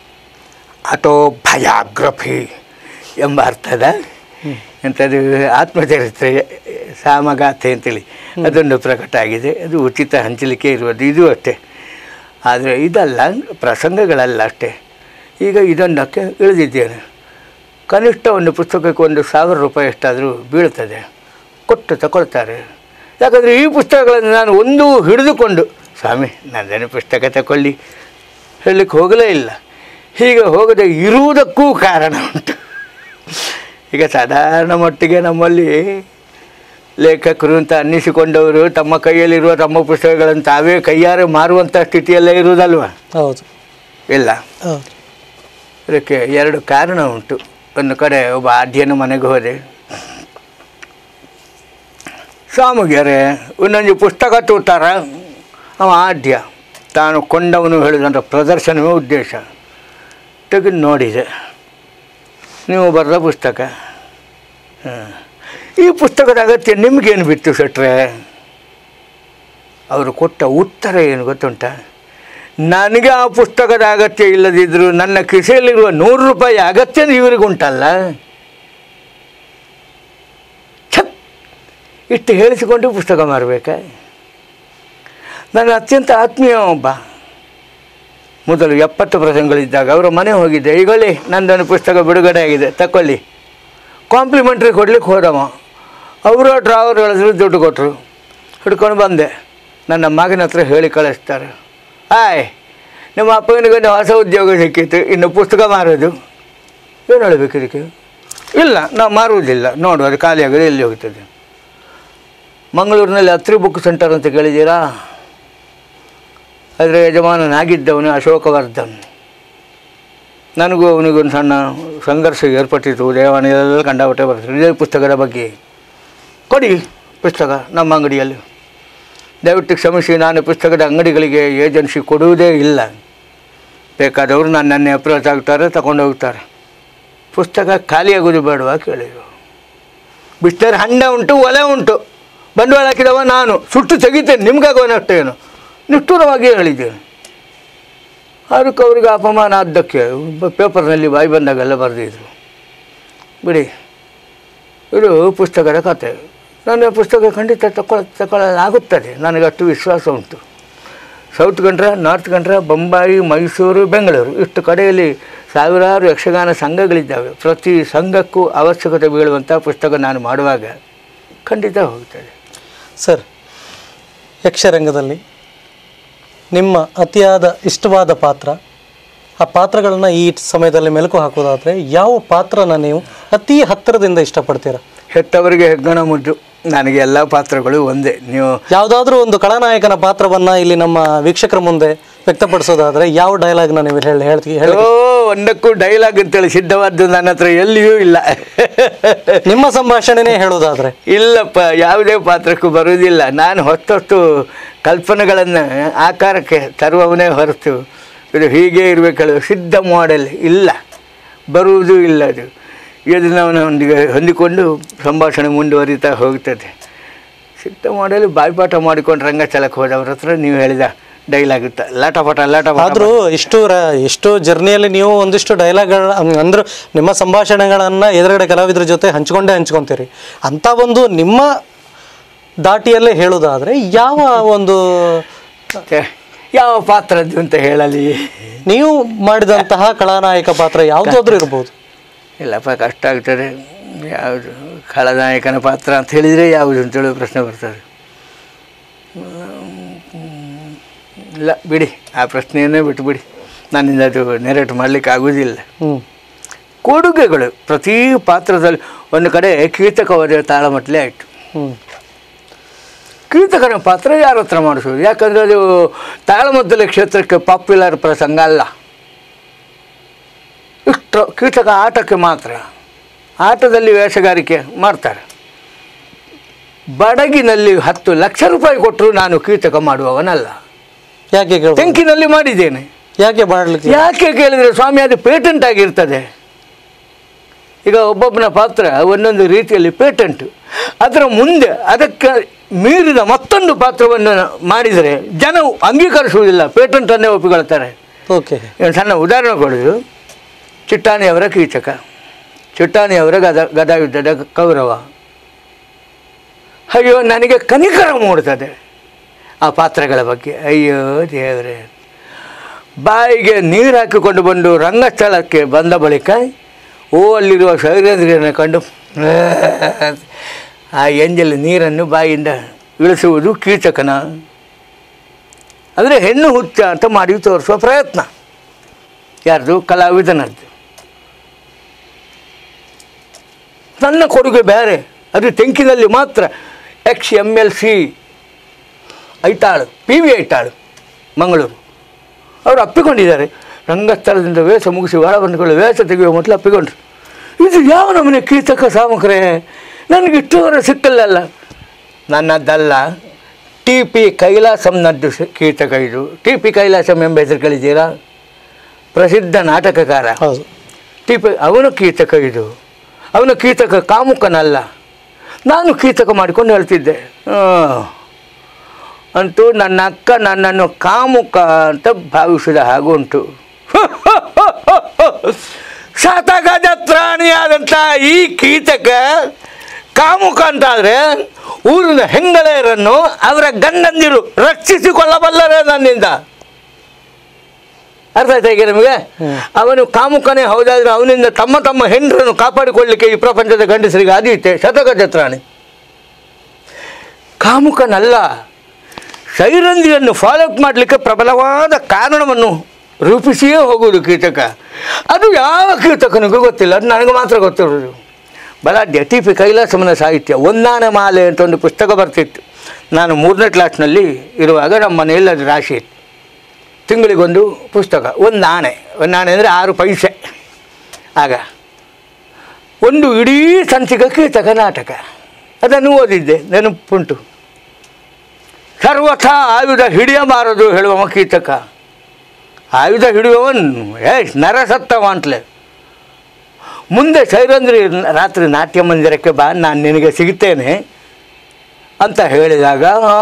ಆಟೋಬಯಾಗ್ರಫಿ ಎಂಬ ಅರ್ಥದ ಎಂಥದ್ದು ಆತ್ಮಚರಿತ್ರೆ ಸಾಮಗಾಥೆ ಅಂತೇಳಿ ಅದೊಂದು ಪ್ರಕಟ ಆಗಿದೆ ಅದು ಉಚಿತ ಹಂಚಲಿಕೆ ಇರುವುದು ಇದು ಅಷ್ಟೇ ಆದರೆ ಇದಲ್ಲ ಪ್ರಸಂಗಗಳಲ್ಲ ಅಷ್ಟೇ ಈಗ ಇದೊಂದಕ್ಕೆ ಇಳಿದಿದ್ದೇನೆ ಕನಿಷ್ಠ ಒಂದು ಪುಸ್ತಕಕ್ಕೆ ಒಂದು ಸಾವಿರ ರೂಪಾಯಿ ಎಷ್ಟಾದರೂ ಬೀಳ್ತದೆ ಕೊಟ್ಟು ತಗೊಳ್ತಾರೆ ಯಾಕಂದರೆ ಈ ಪುಸ್ತಕಗಳನ್ನು ನಾನು ಒಂದು ಹಿಡಿದುಕೊಂಡು ಸ್ವಾಮಿ ನನ್ನನ್ನು ಪುಸ್ತಕ ತಗೊಳ್ಳಿ ಹೇಳಲಿಕ್ಕೆ ಹೋಗಲೇ ಇಲ್ಲ ಹೀಗೆ ಹೋಗದೆ ಇರುವುದಕ್ಕೂ ಕಾರಣ ಉಂಟು ಈಗ ಸಾಧಾರಣ ಮಟ್ಟಿಗೆ ನಮ್ಮಲ್ಲಿ ಲೇಖಕರು ಅಂತ ಅನ್ನಿಸಿಕೊಂಡವರು ತಮ್ಮ ಕೈಯಲ್ಲಿರುವ ತಮ್ಮ ಪುಸ್ತಕಗಳನ್ನು ತಾವೇ ಕೈಯಾರೆ ಮಾರುವಂಥ ಸ್ಥಿತಿಯಲ್ಲೇ ಇರುವುದಲ್ವ ಹೌದು ಇಲ್ಲ ಹೌದು ಇದಕ್ಕೆ ಎರಡು ಕಾರಣ ಉಂಟು ಒಂದು ಕಡೆ ಒಬ್ಬ ಆದ್ಯನ ಮನೆಗೆ ಹೋದೆ ಸ್ವಾಮಿಗೆರೆ ಒಂದೊಂದು ಪುಸ್ತಕ ತೂತಾರ ಅವ ಆದ್ಯ ತಾನು ಕೊಂಡವನು ಹೇಳಿದಂಥ ಪ್ರದರ್ಶನವೇ ಉದ್ದೇಶ ತೆಗೆದು ನೋಡಿದೆ ನೀವು ಬರೆದ ಪುಸ್ತಕ ಹಾಂ. ಈ ಪುಸ್ತಕದ ಅಗತ್ಯ ನಿಮಗೇನು ಬಿತ್ತು ಸಟ್ರೆ ಅವರು ಕೊಟ್ಟ ಉತ್ತರ ಏನು ಗೊತ್ತುಂಟ ನನಗೆ ಆ ಪುಸ್ತಕದ ಅಗತ್ಯ ಇಲ್ಲದಿದ್ದರೂ ನನ್ನ ಕಿಸೆಯಲ್ಲಿರುವ ನೂರು ರೂಪಾಯಿ ಅಗತ್ಯ ಇವರಿಗುಂಟಲ್ಲ ಛಪ್ ಇಷ್ಟು ಹೇಳಿಸಿಕೊಂಡು ಪುಸ್ತಕ ಮಾರಬೇಕಾ ನನ್ನ ಅತ್ಯಂತ ಆತ್ಮೀಯ ಒಬ್ಬ ಮೊದಲು ಎಪ್ಪತ್ತು ಪ್ರಸಂಗಗಳಿದ್ದಾಗ ಅವರ ಮನೆ ಹೋಗಿದ್ದೆ ಈಗಲೇ ನಂದೊಂದು ಪುಸ್ತಕ ಬಿಡುಗಡೆ ಆಗಿದೆ ತಗೊಳ್ಳಿ ಕಾಂಪ್ಲಿಮೆಂಟ್ರಿ ಕೊಡ್ಲಿಕ್ಕೆ ಹೋದವ ಅವರು ಡ್ರಾವರ್ ಹೇಳಿದ್ರು ದುಡ್ಡು ಕೊಟ್ಟರು ಹಿಡ್ಕೊಂಡು ಬಂದೆ ನನ್ನ ಮಗನ ಹತ್ರ ಹೇಳಿ ಕಳಿಸ್ತಾರೆ ಆಯ್ ನಿಮ್ಮ ಅಪ್ಪನಿಗೆ ಒಂದು ಹೊಸ ಉದ್ಯೋಗ ಸಿಕ್ಕಿತ್ತು ಇನ್ನು ಪುಸ್ತಕ ಮಾರೋದು ಏನು ಹೇಳಬೇಕು ಇದಕ್ಕೆ ಇಲ್ಲ ನಾವು ಮಾರುವುದಿಲ್ಲ ನೋಡು ಅದು ಖಾಲಿ ಆಗೋದು ಎಲ್ಲಿ ಹೋಗ್ತದೆ ಮಂಗಳೂರಿನಲ್ಲಿ ಹತ್ರಿ ಬುಕ್ ಸೆಂಟರ್ ಅಂತ ಕೇಳಿದ್ದೀರಾ ಅದರ ಯಜಮಾನನಾಗಿದ್ದವನು ಅಶೋಕವರ್ಧನ್ ನನಗೂ ಅವನಿಗೊಂದು ಸಣ್ಣ ಸಂಘರ್ಷ ಏರ್ಪಟ್ಟಿತ್ತು ದೇವಾಲಯದಲ್ಲ ಕಂಡಾಪಟ್ಟೆ ಬರ್ತದೆ ಇದೇ ಪುಸ್ತಕದ ಬಗ್ಗೆ ಕೊಡಿ ಪುಸ್ತಕ ನಮ್ಮ ಅಂಗಡಿಯಲ್ಲಿ ದಯವಿಟ್ಟು ಕ್ಷಮಿಸಿ ನಾನು ಪುಸ್ತಕದ ಅಂಗಡಿಗಳಿಗೆ ಏಜೆನ್ಸಿ ಕೊಡುವುದೇ ಇಲ್ಲ ಬೇಕಾದವರು ನನ್ನನ್ನೇ ಅಪ್ರೋಚ್ ಆಗ್ತಾರೆ ತಗೊಂಡು ಹೋಗ್ತಾರೆ ಪುಸ್ತಕ ಖಾಲಿಯಾಗೋದು ಬೇಡವಾ ಕೇಳಿದ್ರು ಬಿಸ್ಟರ್ ಹಂಡ ಉಂಟು ಒಲೆ ಉಂಟು ಬಂಡವಾಳ ಹಾಕಿದವ ನಾನು ಸುಟ್ಟು ತೆಗಿತೇನೆ ನಿಮ್ಗಾಗೋನಷ್ಟೇನು ನಿಷ್ಠುರವಾಗಿ ಹೇಳಿದ್ದೇನೆ ಅದಕ್ಕೆ ಅವ್ರಿಗೆ ಅಪಮಾನ ಆದ್ದಕ್ಕೆ ಪೇಪರ್ನಲ್ಲಿ ಬಾಯಿ ಬಂದಾಗೆಲ್ಲ ಬರೆದಿದ್ರು ಬಿಡಿ ಇದು ಪುಸ್ತಕದ ಕತೆ ನನ್ನ ಪುಸ್ತಕ ಖಂಡಿತ ತಗೊಳ ತಗೊಳ್ಳಲಾಗುತ್ತದೆ ನನಗೆ ಅಷ್ಟು ವಿಶ್ವಾಸ ಉಂಟು ಸೌತ್ ಕಂಡ್ರೆ ನಾರ್ತ್ ಕಂಡ್ರೆ ಬೊಂಬಾಯಿ ಮೈಸೂರು ಬೆಂಗಳೂರು ಇಷ್ಟು ಕಡೆಯಲ್ಲಿ ಸಾವಿರಾರು ಯಕ್ಷಗಾನ ಸಂಘಗಳಿದ್ದಾವೆ ಪ್ರತಿ ಸಂಘಕ್ಕೂ ಅವಶ್ಯಕತೆ ಬೀಳುವಂಥ ಪುಸ್ತಕ ನಾನು ಮಾಡುವಾಗ ಖಂಡಿತ ಹೋಗ್ತದೆ ಸರ್ ಯಕ್ಷರಂಗದಲ್ಲಿ ನಿಮ್ಮ ಅತಿಯಾದ ಇಷ್ಟವಾದ ಪಾತ್ರ ಆ ಪಾತ್ರಗಳನ್ನ ಈ ಸಮಯದಲ್ಲಿ ಮೆಲುಕು ಹಾಕೋದಾದ್ರೆ ಯಾವ ಪಾತ್ರನ ನೀವು ಅತಿ ಹತ್ತಿರದಿಂದ ಇಷ್ಟಪಡ್ತೀರಾ ಹೆತ್ತವರಿಗೆ ಹೆಗ್ಗಣ ಮುದ್ದು ನನಗೆ ಎಲ್ಲ ಪಾತ್ರಗಳು ಒಂದೇ ನೀವು ಯಾವುದಾದ್ರೂ ಒಂದು ಖಳನಾಯಕನ ಪಾತ್ರವನ್ನ ಇಲ್ಲಿ ನಮ್ಮ ವೀಕ್ಷಕರ ಮುಂದೆ ವ್ಯಕ್ತಪಡಿಸೋದಾದ್ರೆ ಯಾವ ಡೈಲಾಗ್ನ ನೀವು ಹೇಳಿ ಹೇಳ್ತೀವಿ ಹೇಳಿ ಓ ಒಂದಕ್ಕೂ ಡೈಲಾಗ್ ಅಂತೇಳಿ ಸಿದ್ಧವಾದ್ದು ನನ್ನ ಹತ್ರ ಎಲ್ಲಿಯೂ ಇಲ್ಲ ನಿಮ್ಮ ಸಂಭಾಷಣೆನೇ ಹೇಳೋದಾದ್ರೆ ಇಲ್ಲಪ್ಪ ಯಾವುದೇ ಪಾತ್ರಕ್ಕೂ ಬರುವುದಿಲ್ಲ ನಾನು ಹೊತ್ತೊತ್ತು ಕಲ್ಪನೆಗಳನ್ನು ಆಕಾರಕ್ಕೆ ತರುವವನೇ ಹೊರತು ಇದು ಹೀಗೆ ಇರಬೇಕಲ್ಲ ಸಿದ್ಧ ಮಾಡೆಲ್ ಇಲ್ಲ ಬರುವುದೂ ಇಲ್ಲ ಅದು ಇದನ್ನು ಅವನೊಂದಿಗೆ ಹೊಂದಿಕೊಂಡು ಸಂಭಾಷಣೆ ಮುಂದುವರಿತಾ ಹೋಗ್ತದೆ ಸಿದ್ಧ ಮಾಡೆಲ್ ಬಾಯ್ಪಾಠ ಮಾಡಿಕೊಂಡು ರಂಗಸ್ಥಳಕ್ಕೆ ಹೋದವ್ರ ಹತ್ರ ನೀವು ಹೇಳಿದ ಡೈಲಾಗ್ ಇತ್ತ ಲಾಟಪಟ ಲಾಟಪಟ ಆದ್ರೂ ಇಷ್ಟು ರ- ಇಷ್ಟು ಜರ್ನಿಯಲ್ಲಿ ನೀವು ಒಂದಿಷ್ಟು ಡೈಲಾಗ್ಗಳ ಅಂದ್ರೆ ನಿಮ್ಮ ಸಂಭಾಷಣೆಗಳನ್ನ ಎದುರುಗಡೆ ಕಲಾವಿದರ ಜೊತೆ ಹಂಚ್ಕೊಂಡೇ ಹಂಚ್ಕೊಂತೀರಿ ಅಂತ ಒಂದು ನಿಮ್ಮ ದಾಟಿಯಲ್ಲೇ ಹೇಳೋದಾದ್ರೆ ಯಾವ ಒಂದು ಮತ್ತೆ ಯಾವ ಪಾತ್ರದ್ದು ಅಂತ ಹೇಳಲಿ ನೀವು ಮಾಡಿದಂತಹ ಕಳಾನಾಯಕ ಪಾತ್ರ ಯಾವುದಾದ್ರೂ ಇರ್ಬೋದು ಇಲ್ಲಪ್ಪ ಕಷ್ಟ ಆಗ್ತದೆ ಯಾವುದು ಖಳನಾಯಕನ ಪಾತ್ರ ಅಂತ ಹೇಳಿದರೆ ಯಾವುದು ಅಂತೇಳಿ ಪ್ರಶ್ನೆ ಬರ್ತದೆ ಹ್ಮ್, ಇಲ್ಲ ಬಿಡಿ ಆ ಪ್ರಶ್ನೆಯನ್ನೇ ಬಿಟ್ಟುಬಿಡಿ ನನ್ನಿಂದ ಅದು ನೆರೆಟ್ ಮಾಡಲಿಕ್ಕೆ ಆಗುವುದಿಲ್ಲ ಹ್ಮ್ ಕೊಡುಗೆಗಳು ಪ್ರತಿ ಪಾತ್ರದಲ್ಲಿ ಒಂದು ಕಡೆ ಕೀರ್ತಕವಾದ ತಾಳಮಟ್ಲೆ ಆಯಿತು ಹ್ಮ್ ಕೀರ್ತಕನ ಪಾತ್ರ ಯಾರ ಹತ್ರ ಮಾಡಿಸೋದು ಯಾಕಂದರೆ ಅದು ತಾಳಮದ್ದಲೆ ಕ್ಷೇತ್ರಕ್ಕೆ ಪಾಪ್ಯುಲರ್ ಪ್ರಸಂಗ ಅಲ್ಲ ಇಷ್ಟು ಕೀಟಕ ಆಟಕ್ಕೆ ಮಾತ್ರ ಆಟದಲ್ಲಿ ವೇಷಗಾರಿಕೆ ಮಾಡ್ತಾರೆ ಬಡಗಿನಲ್ಲಿ ಹತ್ತು ಲಕ್ಷ ರೂಪಾಯಿ ಕೊಟ್ಟರು ನಾನು ಕೀಟಕ ಮಾಡುವವನಲ್ಲ ಯಾಕೆ ಕೇಳ್ಬೋದು? ತೆಂಕಿನಲ್ಲಿ ಮಾಡಿದ್ದೇನೆ ಯಾಕೆ ಮಾಡ್ಲಿಕ್ಕೆ ಯಾಕೆ ಕೇಳಿದರೆ ಸ್ವಾಮಿ ಅದು ಪೇಟೆಂಟ್ ಆಗಿರ್ತದೆ ಈಗ ಒಬ್ಬೊಬ್ಬನ ಪಾತ್ರ ಒಂದೊಂದು ರೀತಿಯಲ್ಲಿ ಪೇಟೆಂಟ್ ಅದರ ಮುಂದೆ ಅದಕ್ಕೆ ಮೀರಿದ ಮತ್ತೊಂದು ಪಾತ್ರವನ್ನು ಮಾಡಿದರೆ ಜನ ಅಂಗೀಕರಿಸುವುದಿಲ್ಲ ಪೇಟೆಂಟನ್ನೇ ಒಪ್ಪಿಕೊಳ್ತಾರೆ ಓಕೆ ಒಂದು ಸಣ್ಣ ಉದಾಹರಣೆ ಕೊಡೋದು ಚಿಟ್ಟಾಣಿಯವರ ಕೀಚಕ ಚಿಟ್ಟಾಣಿಯವರ ಗದ ಗದಾಯುದ್ಧದ ಕೌರವ ಅಯ್ಯೋ ನನಗೆ ಕನಿಕರ ಮೂಡ್ತದೆ ಆ ಪಾತ್ರಗಳ ಬಗ್ಗೆ ಅಯ್ಯೋ ದೇವರೇ ಬಾಯಿಗೆ ನೀರು ಹಾಕಿಕೊಂಡು ಬಂದು ರಂಗಸ್ಥಳಕ್ಕೆ ಬಂದ ಬಳಿಕ ಓ ಅಲ್ಲಿರುವ ಶೈಲೇಂದ್ರಿಯನ್ನು ಕಂಡು ಆ ಎಂಜಲ್ ನೀರನ್ನು ಬಾಯಿಂದ ಇಳಿಸುವುದು ಕೀಚಕನ ಅಂದರೆ ಹೆಣ್ಣು ಹುಚ್ಚ ಅಂತ ಮಾಡಿ ತೋರಿಸುವ ಪ್ರಯತ್ನ ಯಾರ್ದು ಕಲಾವಿದನದ್ದು ನನ್ನ ಕೊಡುಗೆ ಬೇರೆ ಅದು ತೆಂಕಿನಲ್ಲಿ ಮಾತ್ರ ex M L C Aithal P V Aithal Mangaluru ಅವರು ಅಪ್ಪಿಕೊಂಡಿದ್ದಾರೆ ರಂಗಸ್ಥಳದಿಂದ ವೇಷ ಮುಗಿಸಿ ಒಳ ಬಂದುಕೊಳ್ಳಿ ವೇಷ ತೆಗೆಯುವ ಮೊದಲು ಅಪ್ಪಿಕೊಂಡ್ರು ಇದು ಯಾವ ನಮ್ಮನೆ ಕೀರ್ತಕ ಸಾಮಗ್ರೇ ನನಗೆ ಇಷ್ಟುವರೆ ಸಿಕ್ಕಲ್ಲಲ್ಲ ನನ್ನದ್ದಲ್ಲ ಟಿ ಪಿ ಕೈಲಾಸಂನದ್ದು ಸ- ಕೀರ್ತಕ ಇದು ಟಿ ಪಿ ಕೈಲಾಸಂ ಎಂಬ ಹೆಸರು ಕೇಳಿದ್ದೀರಾ ಪ್ರಸಿದ್ಧ ನಾಟಕಕಾರ ಹೌದು ಟಿ ಪಿ ಅವನು ಕೀರ್ತಕ ಇದು ಅವನು ಕೀರ್ತಕ ಕಾಮುಕನಲ್ಲ ನಾನು ಕೀರ್ತಕ ಮಾಡಿಕೊಂಡು ಹೇಳ್ತಿದ್ದೆ ಆ. ಅಂತೂ ನನ್ನ ಅಕ್ಕ ನನ್ನನ್ನು ಕಾಮುಕ ಅಂತ ಭಾವಿಸಿದ ಹಾಗುಂಟು ಶತಗಜ ಪ್ರಾಣಿಯಾದಂಥ ಈ ಕೀಟಕ ಕಾಮುಕ ಅಂತಾದರೆ ಊರಿನ ಹೆಂಗಳೆಯರನ್ನು ಅವರ ಗಂಡಂದಿರು ರಕ್ಷಿಸಿಕೊಳ್ಳಬಲ್ಲರೇ ನನ್ನಿಂದ ಅರ್ಥ ಆಯ್ತಾ ಈಗ ನಿಮಗೆ ಅವನು ಕಾಮುಕನೇ ಹೌದಾದ್ರೆ ಅವನಿಂದ ತಮ್ಮ ತಮ್ಮ ಹೆಂಡರನ್ನು ಕಾಪಾಡಿಕೊಳ್ಳಿಕ್ಕೆ ಈ ಪ್ರಪಂಚದ ಗಂಡಸರಿಗೆ ಆದೀತೆ ಶತಗಜತ್ರಾಣಿ ಕಾಮುಕನಲ್ಲ ಸೈರಂದಿಯನ್ನು ಫಾಲೋಅಪ್ ಮಾಡಲಿಕ್ಕೆ ಪ್ರಬಲವಾದ ಕಾರಣವನ್ನು ರೂಪಿಸಿಯೇ ಹೋಗುವುದು ಕೀಟಕ ಅದು ಯಾವ ಕೀಟಕನಿಗೂ ಗೊತ್ತಿಲ್ಲ ಅದು ನನಗೆ ಮಾತ್ರ ಗೊತ್ತಿರೋದು ಬಲಾಢ್ಯ ಟಿ ಪಿ ಕೈಲಾಸಮನ ಸಾಹಿತ್ಯ ಒಂದಾನ ಮಾಲೆ ಅಂತ ಒಂದು ಪುಸ್ತಕ ಬರ್ತಿತ್ತು ನಾನು ಮೂರನೇ ಕ್ಲಾಸ್ನಲ್ಲಿ ಇರುವಾಗ ನಮ್ಮ ಮನೆಯಲ್ಲಿ ಅದು ರಾಶಿ ಇತ್ತು ತಿಂಗಳಿಗೊಂದು ಪುಸ್ತಕ ಒಂದು ಆಣೆ ಒಂದು ಆಣೆ ಅಂದರೆ ಆರು ಪೈಸೆ ಆಗ ಒಂದು ಇಡೀ ಸಂಚಿಕ ಕೀಟಕ ನಾಟಕ ಅದನ್ನು ಓದಿದ್ದೆ ನೆನಪುಂಟು ಸರ್ವಥ ಆಯುಧ ಹಿಡಿಯಬಾರದು ಹೇಳುವ ಕೀಟಕ ಆಯುಧ ಹಿಡಿಯುವವನ್ ಏ ನರಸತ್ತವ ಅಂತಲೇ ಮುಂದೆ ಸೈರಂದ್ರಿ ರಾತ್ರಿ ನಾಟ್ಯ ಮಂದಿರಕ್ಕೆ ಬಾ ನಾನು ನಿನಗೆ ಸಿಗ್ತೇನೆ ಅಂತ ಹೇಳಿದಾಗ ಆ,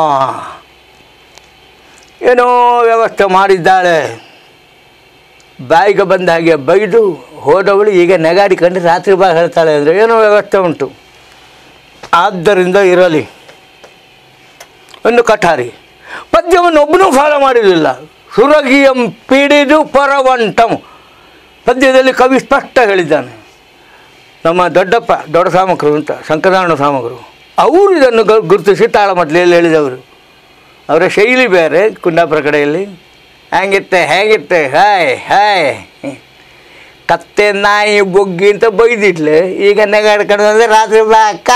ಏನೋ ವ್ಯವಸ್ಥೆ ಮಾಡಿದ್ದಾಳೆ ಬಾಯಿಗೆ ಬಂದ ಹಾಗೆ ಬೈದು ಹೋದವಳು ಈಗ ನೆಗಾಡಿಕೊಂಡು ರಾತ್ರಿ ಬಾ ಹೇಳ್ತಾಳೆ ಅಂದರೆ ಏನೋ ವ್ಯವಸ್ಥೆ ಉಂಟು ಆದ್ದರಿಂದ ಇರಲಿ ಒಂದು ಕಠಾರಿ ಪದ್ಯವನ್ನು ಒಬ್ಬನೂ ಫಾಲೋ ಮಾಡಿರಲಿಲ್ಲ ಸುರಗಿಯಂ ಪಿಡಿದು ಪರವಂಟಂ ಪದ್ಯದಲ್ಲಿ ಕವಿ ಸ್ಪಷ್ಟ ಹೇಳಿದ್ದಾನೆ ನಮ್ಮ ದೊಡ್ಡಪ್ಪ ದೊಡ್ಡ ಸಾಮಕರು ಅಂತ ಶಂಕರನಾರಾಯಣ ಸಾಮಕರು ಅವರು ಇದನ್ನು ಗ- ಗುರುತಿಸಿ ತಾಳಮಟ್ಲೆಯಲ್ಲಿ ಹೇಳಿದವರು ಅವರ ಶೈಲಿ ಬೇರೆ ಕುಂದಾಪುರ ಕಡೆಯಲ್ಲಿ ಹಂಗಿತ್ತೆ ಹೇಗಿತ್ತೆ ಹಾಯ್ ಹಾಯ್ ಕತ್ತೆ ನಾಯಿ ಬೊಗ್ಗಿ ಅಂತ ಬೈದಿಟ್ಲು ಈಗ ನೆಗಾಡ್ಕೊಂಡು ಅಂದರೆ ರಾತ್ರಿ ಬಾ ಅಕ್ಕ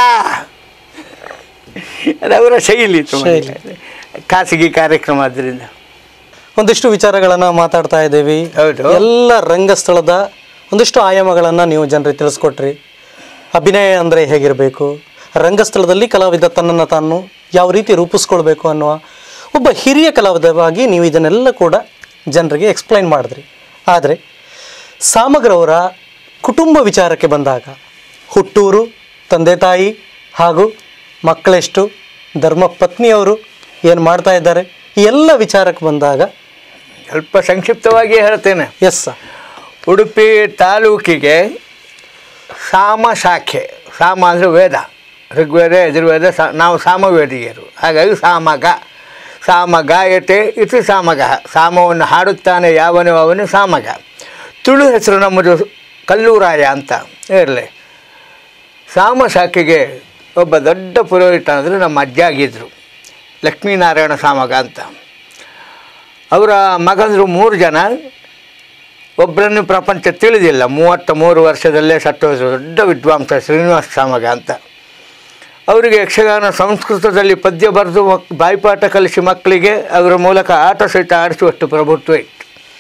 ಅದವರ ಶೈಲಿ ತುಂಬ. ಶೈಲಿ. ಖಾಸಗಿ ಕಾರ್ಯಕ್ರಮ ಆದ್ದರಿಂದ ಒಂದಿಷ್ಟು ವಿಚಾರಗಳನ್ನು ಮಾತಾಡ್ತಾ ಇದ್ದೀವಿ ಹೌದು. ಎಲ್ಲ ರಂಗಸ್ಥಳದ ಒಂದಿಷ್ಟು ಆಯಾಮಗಳನ್ನು ನೀವು ಜನರಿಗೆ ತಿಳಿಸ್ಕೊಟ್ರಿ ಅಭಿನಯ ಅಂದರೆ ಹೇಗಿರಬೇಕು ರಂಗಸ್ಥಳದಲ್ಲಿ ಕಲಾವಿದ ತನ್ನನ್ನು ತಾನು ಯಾವ ರೀತಿ ರೂಪಿಸ್ಕೊಳ್ಬೇಕು ಅನ್ನುವ ಒಬ್ಬ ಹಿರಿಯ ಕಲಾವಿದವಾಗಿ ನೀವು ಇದನ್ನೆಲ್ಲ ಕೂಡ ಜನರಿಗೆ ಎಕ್ಸ್ಪ್ಲೈನ್ ಮಾಡಿದ್ರಿ ಆದರೆ ಸಾಮಗ್ರವರ ಕುಟುಂಬ ವಿಚಾರಕ್ಕೆ ಬಂದಾಗ ಹುಟ್ಟೂರು ತಂದೆ ತಾಯಿ ಹಾಗೂ ಮಕ್ಕಳೆಷ್ಟು ಧರ್ಮ ಪತ್ನಿಯವರು ಏನು ಮಾಡ್ತಾ ಇದ್ದಾರೆ ಈ ಎಲ್ಲ ವಿಚಾರಕ್ಕೆ ಬಂದಾಗ ಸ್ವಲ್ಪ ಸಂಕ್ಷಿಪ್ತವಾಗಿ ಹೇಳ್ತೇನೆ ಎಸ್ ಸರ್ ಉಡುಪಿ ತಾಲೂಕಿಗೆ ಸಾಮ ಶಾಖೆ ಸಾಮ ಅಂದರೆ ವೇದ ಋಗ್ವೇದ ಯಜುರ್ವೇದ ಸಾ ನಾವು ಸಾಮವೇದಿಯರು ಹಾಗಾಗಿ ಸಾಮಗ ಸಾಮ ಗಾಯತೆ ಇತಿ ಸಾಮಗ ಸಾಮವನ್ನು ಹಾಡುತ್ತಾನೆ ಯಾವನು ಅವನು ಸಾಮಗ ತುಳು ಹೆಸರು ನಮ್ಮದು ಕಲ್ಲೂರಾಯ ಅಂತ ಇರಲಿ ಸಾಮ ಶಾಖೆಗೆ ಒಬ್ಬ ದೊಡ್ಡ ಪುರೋಹಿತ ಅಂದರೆ ನಮ್ಮ ಅಜ್ಜ ಆಗಿದ್ದರು ಲಕ್ಷ್ಮೀನಾರಾಯಣ ಸಾಮಗ ಅಂತ ಅವರ ಮಗಂದರು ಮೂರು ಜನ ಒಬ್ಬರನ್ನು ಪ್ರಪಂಚ ತಿಳಿದಿಲ್ಲ ಮೂವತ್ತ ಮೂರು ವರ್ಷದಲ್ಲೇ ಸತ್ತೋದ್ರು ದೊಡ್ಡ ವಿದ್ವಾಂಸ ಶ್ರೀನಿವಾಸ ಸಾಮಗ ಅಂತ ಅವರಿಗೆ ಯಕ್ಷಗಾನ ಸಂಸ್ಕೃತದಲ್ಲಿ ಪದ್ಯ ಬರೆದು ಮಕ್ ಬಾಯಿಪಾಠ ಕಲಿಸಿ ಮಕ್ಕಳಿಗೆ ಅವರ ಮೂಲಕ ಆಟ ಸಹಿತ ಆಡಿಸುವಷ್ಟು ಪ್ರಭುತ್ವ ಇತ್ತು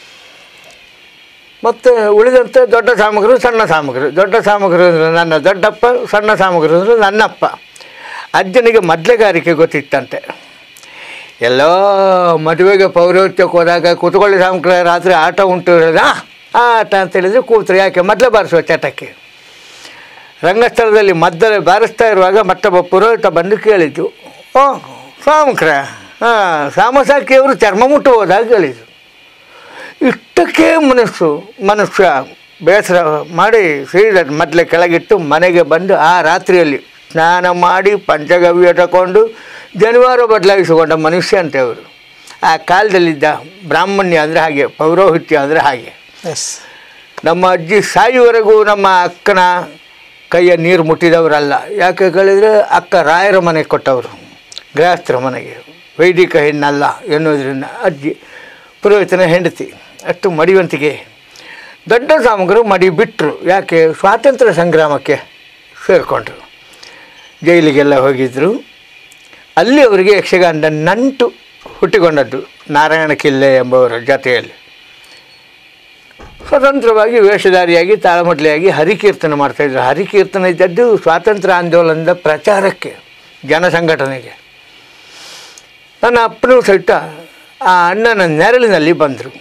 ಮತ್ತು ಉಳಿದಂತೆ ದೊಡ್ಡ ಸಾಮಗ್ರಿ ಸಣ್ಣ ಸಾಮಗ್ರಿ ದೊಡ್ಡ ಸಾಮಗ್ರಿ ಅಂದರೆ ನನ್ನ ದೊಡ್ಡಪ್ಪ ಸಣ್ಣ ಸಾಮಗ್ರಿ ಅಂದರೆ ನನ್ನಪ್ಪ ಅಜ್ಜನಿಗೆ ಮದ್ಲೆಗಾರಿಕೆ ಗೊತ್ತಿತ್ತಂತೆ ಎಲ್ಲೋ ಮದುವೆಗೆ ಪೌರೋಹಿತ್ಯಕ್ಕೆ ಹೋದಾಗ ಕೂತ್ಕೊಳ್ಳಿ ಸಾಮಗ್ರಿ ರಾತ್ರಿ ಆಟ ಉಂಟು ಹೇಳಿದ ಆ ಆಟ ಅಂತ ಹೇಳಿದರೆ ಕೂತ್ರು ಯಾಕೆ ಮೊದಲೇ ಬಾರಿಸುವ ಚಟಕ್ಕೆ ರಂಗಸ್ಥಳದಲ್ಲಿ ಮದ್ದಲೆ ಬಾರಿಸ್ತಾ ಇರುವಾಗ ಮತ್ತೊಬ್ಬ ಪುರೋಹಿತ ಬಂದು ಕೇಳಿದ್ದು ಓ ಸಾಮಕ್ರ ಹಾಂ ಸಾಮಸಾಕಿಯವರು ಚರ್ಮ ಮುಟ್ಟು ಹೋದಾಗ ಕೇಳಿದ್ರು ಇಷ್ಟಕ್ಕೆ ಮನಸ್ಸು ಮನುಷ್ಯ ಬೇಸರ ಮಾಡಿ ಸೀದಾ ಮೊದಲೇ ಕೆಳಗಿಟ್ಟು ಮನೆಗೆ ಬಂದು ಆ ರಾತ್ರಿಯಲ್ಲಿ ಸ್ನಾನ ಮಾಡಿ ಪಂಚಗವ್ಯ ತಗೊಂಡು ಜನಿವಾರ ಬದಲಾಯಿಸಿಕೊಂಡ ಮನುಷ್ಯ ಅಂತೆ ಅವರು ಆ ಕಾಲದಲ್ಲಿದ್ದ ಬ್ರಾಹ್ಮಣ್ಯ ಅಂದರೆ ಹಾಗೆ ಪೌರೋಹಿತ್ಯ ಅಂದರೆ ಹಾಗೆ ಎಸ್ ನಮ್ಮ ಅಜ್ಜಿ ಸಾಯುವವರೆಗೂ ನಮ್ಮ ಅಕ್ಕನ ಕೈಯ ನೀರು ಮುಟ್ಟಿದವರಲ್ಲ ಯಾಕೆ ಕೇಳಿದರೆ ಅಕ್ಕ ರಾಯರ ಮನೆಗೆ ಕೊಟ್ಟವರು ಗೃಹಸ್ಥರ ಮನೆಗೆ ವೈದಿಕ ಹೆಣ್ಣಲ್ಲ ಎನ್ನುವುದರಿಂದ ಅಜ್ಜಿ ಪುರೋಹಿತನ ಹೆಂಡತಿ ಅಷ್ಟು ಮಡಿವಂತಿಗೆ ದೊಡ್ಡ ಸಾಮಗ್ರು ಮಡಿ ಬಿಟ್ಟರು ಯಾಕೆ ಸ್ವಾತಂತ್ರ್ಯ ಸಂಗ್ರಾಮಕ್ಕೆ ಸೇರಿಕೊಂಡ್ರು ಜೈಲಿಗೆಲ್ಲ ಹೋಗಿದ್ದರು ಅಲ್ಲಿ ಅವರಿಗೆ ಯಕ್ಷಗಾನದ ನಂಟು ಹುಟ್ಟಿಕೊಂಡದ್ದು ನಾರಾಯಣ ಕಿಲ್ಲೆ ಎಂಬವರ ಜೊತೆಯಲ್ಲಿ ಸ್ವತಂತ್ರವಾಗಿ ವೇಷಧಾರಿಯಾಗಿ ತಾಳಮಟ್ಲೆಯಾಗಿ ಹರಿಕೀರ್ತನೆ ಮಾಡ್ತಾಯಿದ್ರು ಹರಿಕೀರ್ತನೆ ಇದ್ದದ್ದು ಸ್ವಾತಂತ್ರ್ಯ ಆಂದೋಲನದ ಪ್ರಚಾರಕ್ಕೆ ಜನಸಂಘಟನೆಗೆ ನನ್ನ ಅಪ್ಪನೂ ಸಹಿತ ಆ ಅಣ್ಣನ ನೆರಳಿನಲ್ಲಿ ಬಂದರು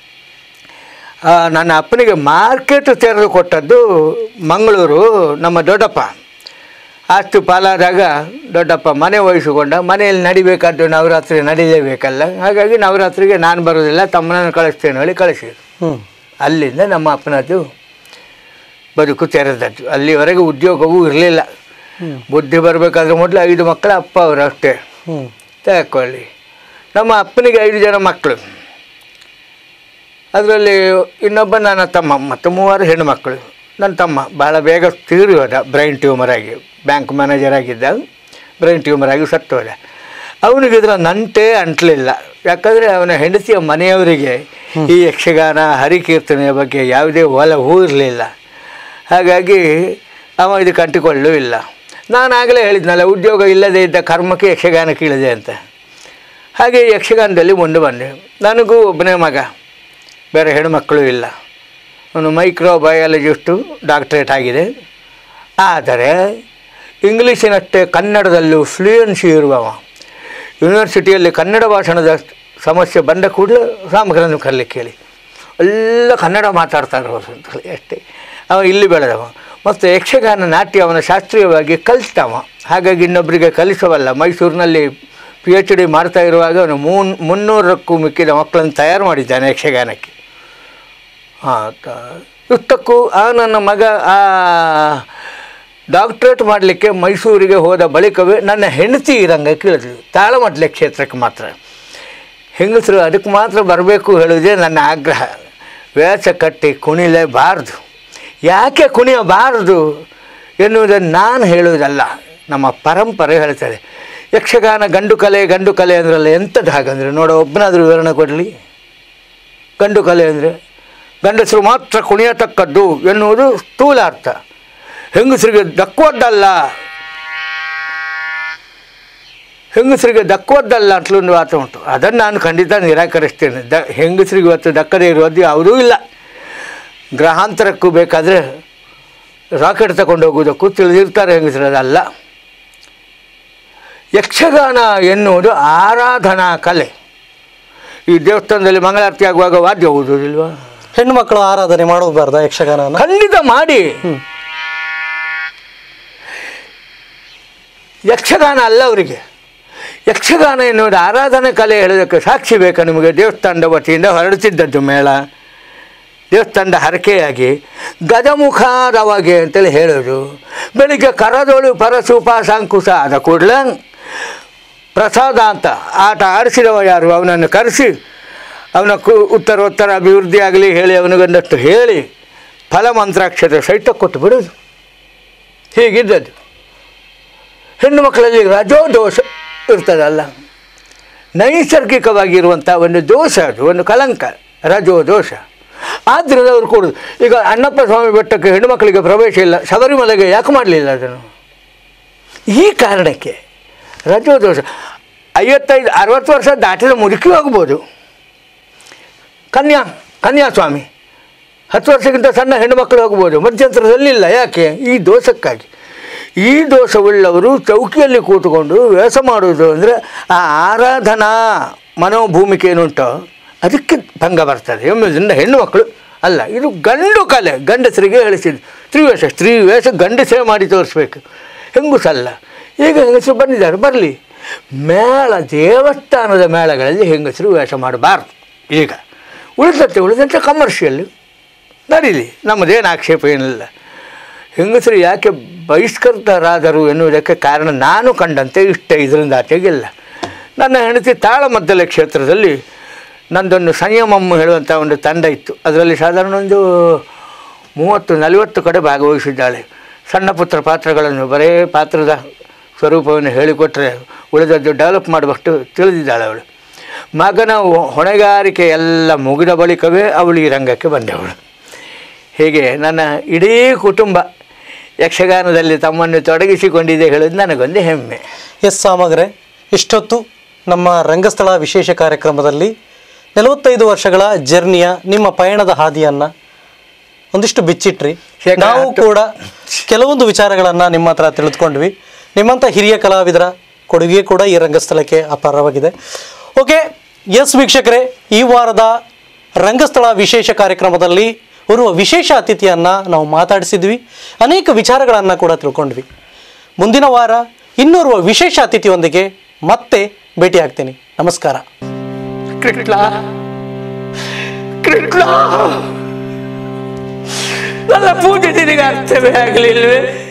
ನನ್ನ ಅಪ್ಪನಿಗೆ ಮಾರ್ಕೆಟ್ ತೆರೆದು ಕೊಟ್ಟದ್ದು ಮಂಗಳೂರು ನಮ್ಮ ದೊಡ್ಡಪ್ಪ ಆಸ್ತಿ ಪಾಲಾದಾಗ ದೊಡ್ಡಪ್ಪ ಮನೆ ವಹಿಸಿಕೊಂಡ ಮನೆಯಲ್ಲಿ ನಡಿಬೇಕಾದ್ದು ನವರಾತ್ರಿ ನಡೀಲೇಬೇಕಲ್ಲ ಹಾಗಾಗಿ ನವರಾತ್ರಿಗೆ ನಾನು ಬರೋದಿಲ್ಲ ತಮ್ಮನನ್ನು ಕಳಿಸ್ತೇನೆ ಹೇಳಿ ಕಳಿಸಿದ್ರು ಹ್ಞೂ ಅಲ್ಲಿಂದ ನಮ್ಮ ಅಪ್ಪನದ್ದು ಬದುಕು ತೆರೆದದ್ದು ಅಲ್ಲಿವರೆಗೆ ಉದ್ಯೋಗವೂ ಇರಲಿಲ್ಲ ಬುದ್ಧಿ ಬರಬೇಕಾದ್ರೆ ಮೊದಲು ಐದು ಮಕ್ಕಳ ಅಪ್ಪ ಅವರು ಅಷ್ಟೇ ಹ್ಞೂ ತಗೊಳ್ಳಿ ನಮ್ಮ ಅಪ್ಪನಿಗೆ ಐದು ಜನ ಮಕ್ಕಳು ಅದರಲ್ಲಿ ಇನ್ನೊಬ್ಬ ನನ್ನ ತಮ್ಮ ಮತ್ತು ಮೂವರು ಹೆಣ್ಣುಮಕ್ಕಳು ನನ್ನ ತಮ್ಮ ಭಾಳ ಬೇಗ ತೀರಿ ಹೋದ ಬ್ರೈನ್ ಟ್ಯೂಮರ್ ಆಗಿ ಬ್ಯಾಂಕ್ ಮ್ಯಾನೇಜರ್ ಆಗಿದ್ದ ಬ್ರೈನ್ ಟ್ಯೂಮರ್ ಆಗಿ ಸತ್ತು ಹೋದ ಅವನಿಗೆ ಇದರ ನಂಟೇ ಅಂಟಲಿಲ್ಲ ಯಾಕಂದರೆ ಅವನ ಹೆಂಡತಿಯ ಮನೆಯವರಿಗೆ ಈ ಯಕ್ಷಗಾನ ಹರಿಕೀರ್ತನೆಯ ಬಗ್ಗೆ ಯಾವುದೇ ಒಲವೂ ಇರಲಿಲ್ಲ ಹಾಗಾಗಿ ಅವ ಇದಕ್ಕೆ ಅಂಟಿಕೊಳ್ಳೂ ಇಲ್ಲ ನಾನು ಆಗಲೇ ಹೇಳಿದ್ನಲ್ಲ ಉದ್ಯೋಗ ಇಲ್ಲದೇ ಇದ್ದ ಕರ್ಮಕ್ಕೆ ಯಕ್ಷಗಾನ ಕೀಳಿದೆ ಅಂತ ಹಾಗೆ ಯಕ್ಷಗಾನದಲ್ಲಿ ಮುಂದೆ ಬಂದೆ ನನಗೂ ಒಬ್ಬನೇ ಮಗ ಬೇರೆ ಹೆಣ್ಣುಮಕ್ಕಳು ಇಲ್ಲ ಅವನು ಮೈಕ್ರೋ ಬಯಾಲಜಿಸ್ಟು ಡಾಕ್ಟ್ರೇಟ್ ಆಗಿದೆ ಆದರೆ ಇಂಗ್ಲೀಷಿನಷ್ಟೇ ಕನ್ನಡದಲ್ಲೂ ಫ್ಲೂಯೆನ್ಸಿ ಇರುವವ ಯೂನಿವರ್ಸಿಟಿಯಲ್ಲಿ ಕನ್ನಡ ಭಾಷಣದ ಸಮಸ್ಯೆ ಬಂದ ಕೂಡಲೇ ಸಾಮಗ್ರನ್ನು ಕರಲಿಕ್ಕೆ ಹೇಳಿ ಎಲ್ಲ ಕನ್ನಡ ಮಾತಾಡ್ತಾರೆ ಅವರು ಅಂತ ಹೇಳಿ ಅಷ್ಟೇ ಅವ ಇಲ್ಲಿ ಬೆಳೆದವ ಮತ್ತು ಯಕ್ಷಗಾನ ನಾಟ್ಯ ಅವನ ಶಾಸ್ತ್ರೀಯವಾಗಿ ಕಲಿತವ ಹಾಗಾಗಿ ಇನ್ನೊಬ್ಬರಿಗೆ ಕಲಿಸವಲ್ಲ ಮೈಸೂರಿನಲ್ಲಿ ಪಿ ಎಚ್ ಡಿ ಮಾಡ್ತಾ ಇರುವಾಗ ಅವನು ಮೂನ್ ಮುನ್ನೂರಕ್ಕೂ ಮಿಕ್ಕಿದ ಮಕ್ಕಳನ್ನು ತಯಾರು ಮಾಡಿದ್ದಾನೆ ಯಕ್ಷಗಾನಕ್ಕೆ ಹಾಂ ಇಷ್ಟಕ್ಕೂ ಆ ನನ್ನ ಮಗ ಆ ಡಾಕ್ಟ್ರೇಟ್ ಮಾಡಲಿಕ್ಕೆ ಮೈಸೂರಿಗೆ ಹೋದ ಬಳಿಕವೇ ನನ್ನ ಹೆಂಡತಿ ಈ ರಂಗಕ್ಕೆ ಇಳಿದ್ಲು ತಾಳಮಟ್ಲೆ ಕ್ಷೇತ್ರಕ್ಕೆ ಮಾತ್ರ ಹೆಂಗಸರು ಅದಕ್ಕೆ ಮಾತ್ರ ಬರಬೇಕು ಹೇಳುವುದೇ ನನ್ನ ಆಗ್ರಹ ವೇಷ ಕಟ್ಟಿ ಕುಣಿಲೇಬಾರ್ದು ಯಾಕೆ ಕುಣಿಯಬಾರದು ಎನ್ನುವುದನ್ನು ನಾನು ಹೇಳುವುದಲ್ಲ ನಮ್ಮ ಪರಂಪರೆ ಹೇಳ್ತದೆ ಯಕ್ಷಗಾನ ಗಂಡು ಕಲೆ ಗಂಡು ಕಲೆ ಅಂದ್ರಲ್ಲ ಎಂಥದ್ದು ಹಾಗಂದ್ರೆ ನೋಡೋ ಒಬ್ಬನಾದರೂ ವಿವರಣೆ ಕೊಡಲಿ ಗಂಡು ಕಲೆ ಅಂದರೆ ಗಂಡಸರು ಮಾತ್ರ ಕುಣಿಯತಕ್ಕದ್ದು ಎನ್ನುವುದು ಸ್ಥೂಲ ಅರ್ಥ ಹೆಂಗಸರಿಗೆ ದಕ್ಕುವುದಲ್ಲ ಹೆಂಗಸರಿಗೆ ದಕ್ಕುವುದಲ್ಲ ಅಂತಲೂ ಒಂದು ವಾತ ಉಂಟು ಅದನ್ನು ನಾನು ಖಂಡಿತ ನಿರಾಕರಿಸ್ತೇನೆ ದ ಹೆಂಗಸರಿಗೆ ಇವತ್ತು ದಕ್ಕದೇ ಇರೋದು ಯಾವುದೂ ಇಲ್ಲ ಗ್ರಹಾಂತರಕ್ಕೂ ಬೇಕಾದರೆ ರಾಕೆಟ್ ತಗೊಂಡು ಹೋಗುವುದಕ್ಕೂ ತಿಳಿದಿರ್ತಾರೆ ಹೆಂಗಸರು ಅದಲ್ಲ ಯಕ್ಷಗಾನ ಎನ್ನುವುದು ಆರಾಧನಾ ಕಲೆ ಈ ದೇವಸ್ಥಾನದಲ್ಲಿ ಮಂಗಳಾರತಿ ಆಗುವಾಗ ವಾದ್ಯ ಓದುವುದಿಲ್ವಾ ಹೆಣ್ಣು ಮಕ್ಕಳು ಆರಾಧನೆ ಮಾಡಬಾರ್ದ ಯಕ್ಷಗಾನನ ಖಂಡಿತ ಮಾಡಿ ಯಕ್ಷಗಾನ ಅಲ್ಲ ಅವರಿಗೆ ಯಕ್ಷಗಾನ ಎನ್ನುವುದು ಆರಾಧನಾ ಕಲೆ ಹೇಳೋದಕ್ಕೆ ಸಾಕ್ಷಿ ಬೇಕಾ ನಿಮಗೆ ದೇವಸ್ಥಾನದ ವತಿಯಿಂದ ಹೊರಡುತ್ತಿದ್ದದ್ದು ಮೇಳ ದೇವಸ್ಥಾನದ ಹರಕೆಯಾಗಿ ಗಜಮುಖಾದವಾಗಿ ಅಂತೇಳಿ ಹೇಳೋದು ಬೆಳಿಗ್ಗೆ ಕರದೋಳು ಪರಸೂಪ ಸಾಂಕುಶ ಆದ ಕೂಡಲೇ ಪ್ರಸಾದ ಅಂತ ಆಟ ಆಡಿಸಿದವ ಯಾರು ಅವನನ್ನು ಕರೆಸಿ ಅವನ ಕು ಉತ್ತರೋತ್ತರ ಅಭಿವೃದ್ಧಿ ಆಗಲಿ ಹೇಳಿ ಅವನಿಗೊಂದಷ್ಟು ಹೇಳಿ ಫಲಮಂತ್ರಾಕ್ಷರ ಸಹಿತ ಕೊಟ್ಟು ಬಿಡೋದು ಹೀಗಿದ್ದದ್ದು ಹೆಣ್ಣು ಮಕ್ಕಳಲ್ಲಿ ರಜೋ ದೋಷ ಇರ್ತದಲ್ಲ ನೈಸರ್ಗಿಕವಾಗಿರುವಂಥ ಒಂದು ದೋಷ ಅದು ಒಂದು ಕಲಂಕ ರಜೋ ದೋಷ ಆದ್ದರಿಂದ ಅವರು ಕೊಡೋದು ಈಗ ಅಣ್ಣಪ್ಪ ಸ್ವಾಮಿ ಬೆಟ್ಟಕ್ಕೆ ಹೆಣ್ಣು ಮಕ್ಕಳಿಗೆ ಪ್ರವೇಶ ಇಲ್ಲ ಶಬರಿಮಲೆಗೆ ಯಾಕೆ ಮಾಡಲಿಲ್ಲ ಅದನ್ನು ಈ ಕಾರಣಕ್ಕೆ ರಜೋ ದೋಷ ಐವತ್ತೈದು ಅರವತ್ತು ವರ್ಷ ದಾಟಿದ ಮುದುಕಿ ಹೋಗ್ಬೋದು ಕನ್ಯಾ ಕನ್ಯಾಸ್ವಾಮಿ ಹತ್ತು ವರ್ಷಕ್ಕಿಂತ ಸಣ್ಣ ಹೆಣ್ಣು ಮಕ್ಕಳು ಹೋಗ್ಬೋದು ಮಧ್ಯಂತರದಲ್ಲಿಲ್ಲ ಯಾಕೆ ಈ ದೋಷಕ್ಕಾಗಿ ಈ ದೋಷವುಳ್ಳವರು ಚೌಕಿಯಲ್ಲಿ ಕೂತುಕೊಂಡು ವ್ಯಾಸ ಮಾಡುವುದು ಅಂದರೆ ಆ ಆರಾಧನಾ ಮನೋಭೂಮಿಕೆ ಏನುಂಟೋ ಅದಕ್ಕೆ ಭಂಗ ಬರ್ತದೆ ಎಂಬುದರಿಂದ ಹೆಣ್ಣು ಮಕ್ಕಳು ಅಲ್ಲ ಇದು ಗಂಡು ಕಲೆ ಗಂಡಸರಿಗೆ ಹೇಳಿಸಿದ್ದು ಸ್ತ್ರೀವೇಷ ಸ್ತ್ರೀವೇಷ ಗಂಡಸೇ ಮಾಡಿ ತೋರಿಸ್ಬೇಕು ಹೆಂಗಸಲ್ಲ ಈಗ ಹೆಂಗಸರು ಬಂದಿದ್ದಾರೆ ಬರಲಿ ಮೇಳ ದೇವಸ್ಥಾನದ ಮೇಳಗಳಲ್ಲಿ ಹೆಂಗಸರು ವೇಷ ಮಾಡಬಾರ್ದು ಈಗ ಉಳಿದಂತೆ ಉಳಿದಂತೆ ಕಮರ್ಷಿಯಲ್ ನಡೀಲಿ ನಮ್ಮದೇನು ಆಕ್ಷೇಪ ಏನಿಲ್ಲ ಹೆಂಗಸರು ಯಾಕೆ ಬಹಿಷ್ಕೃತರಾದರು ಎನ್ನುವುದಕ್ಕೆ ಕಾರಣ ನಾನು ಕಂಡಂತೆ ಇಷ್ಟ ಇದರಿಂದ ಆಚೆಗಿಲ್ಲ ನನ್ನ ಹೆಂಡತಿ ತಾಳಮದ್ದಲೆ ಕ್ಷೇತ್ರದಲ್ಲಿ ನಂದೊಂದು ಸಂಯಮಮ್ಮ ಹೇಳುವಂಥ ಒಂದು ತಂಡ ಇತ್ತು ಅದರಲ್ಲಿ ಸಾಧಾರಣ ಒಂದು ಮೂವತ್ತು ನಲವತ್ತು ಕಡೆ ಭಾಗವಹಿಸಿದ್ದಾಳೆ ಸಣ್ಣ ಪುತ್ರ ಪಾತ್ರಗಳನ್ನು ಬರೇ ಪಾತ್ರದ ಸ್ವರೂಪವನ್ನು ಹೇಳಿಕೊಟ್ರೆ ಉಳಿದದ್ದು ಡೆವಲಪ್ ಮಾಡುವಷ್ಟು ತಿಳಿದಿದ್ದಾಳೆ ಅವಳು ಮಗನ ಹೊಣೆಗಾರಿಕೆ ಎಲ್ಲ ಮುಗಿದ ಬಳಿಕವೇ ಅವಳು ಈ ರಂಗಕ್ಕೆ ಬಂದವಳು ಹೀಗೆ ನನ್ನ ಇಡೀ ಕುಟುಂಬ ಯಕ್ಷಗಾನದಲ್ಲಿ ತಮ್ಮನ್ನು ತೊಡಗಿಸಿಕೊಂಡಿದೆ ಹೇಳೋದು ನನಗೊಂದು ಹೆಮ್ಮೆ ಎಸ್ ಸಾಮಗ್ರೆ ಇಷ್ಟೊತ್ತು ನಮ್ಮ ರಂಗಸ್ಥಳ ವಿಶೇಷ ಕಾರ್ಯಕ್ರಮದಲ್ಲಿ ನಲವತ್ತೈದು ವರ್ಷಗಳ ಜರ್ನಿಯ ನಿಮ್ಮ ಪಯಣದ ಹಾದಿಯನ್ನು ಒಂದಿಷ್ಟು ಬಿಚ್ಚಿಟ್ರಿ ಶೇಖರ ನಾವು ಹತ್ತು. ಕೂಡ ಕೆಲವೊಂದು ವಿಚಾರಗಳನ್ನು ನಿಮ್ಮ ಹತ್ರ ತಿಳಿದುಕೊಂಡ್ವಿ ನಿಮ್ಮಂಥ ಹಿರಿಯ ಕಲಾವಿದರ ಕೊಡುಗೆ ಕೂಡ ಈ ರಂಗಸ್ಥಳಕ್ಕೆ ಅಪಾರವಾಗಿದೆ ಓಕೆ ಎಸ್ ವೀಕ್ಷಕರೇ ಈ ವಾರದ ರಂಗಸ್ಥಳ ವಿಶೇಷ ಕಾರ್ಯಕ್ರಮದಲ್ಲಿ ಓರ್ವ ವಿಶೇಷ ಅತಿಥಿಯನ್ನು ನಾವು ಮಾತಾಡಿಸಿದ್ವಿ ಅನೇಕ ವಿಚಾರಗಳನ್ನು ಕೂಡ ತಿಳ್ಕೊಂಡ್ವಿ ಮುಂದಿನ ವಾರ ಇನ್ನೋರ್ವ ವಿಶೇಷ ಅತಿಥಿಯೊಂದಿಗೆ ಮತ್ತೆ ಭೇಟಿಯಾಗ್ತೀನಿ ನಮಸ್ಕಾರ ಕೃಷ್ಣ ಕೃಷ್ಣ ನನ್ನ ಪೂಜೆ ನಿನಗೆ ಅರ್ಥವೇ ಆಗಲಿಲ್ವೇ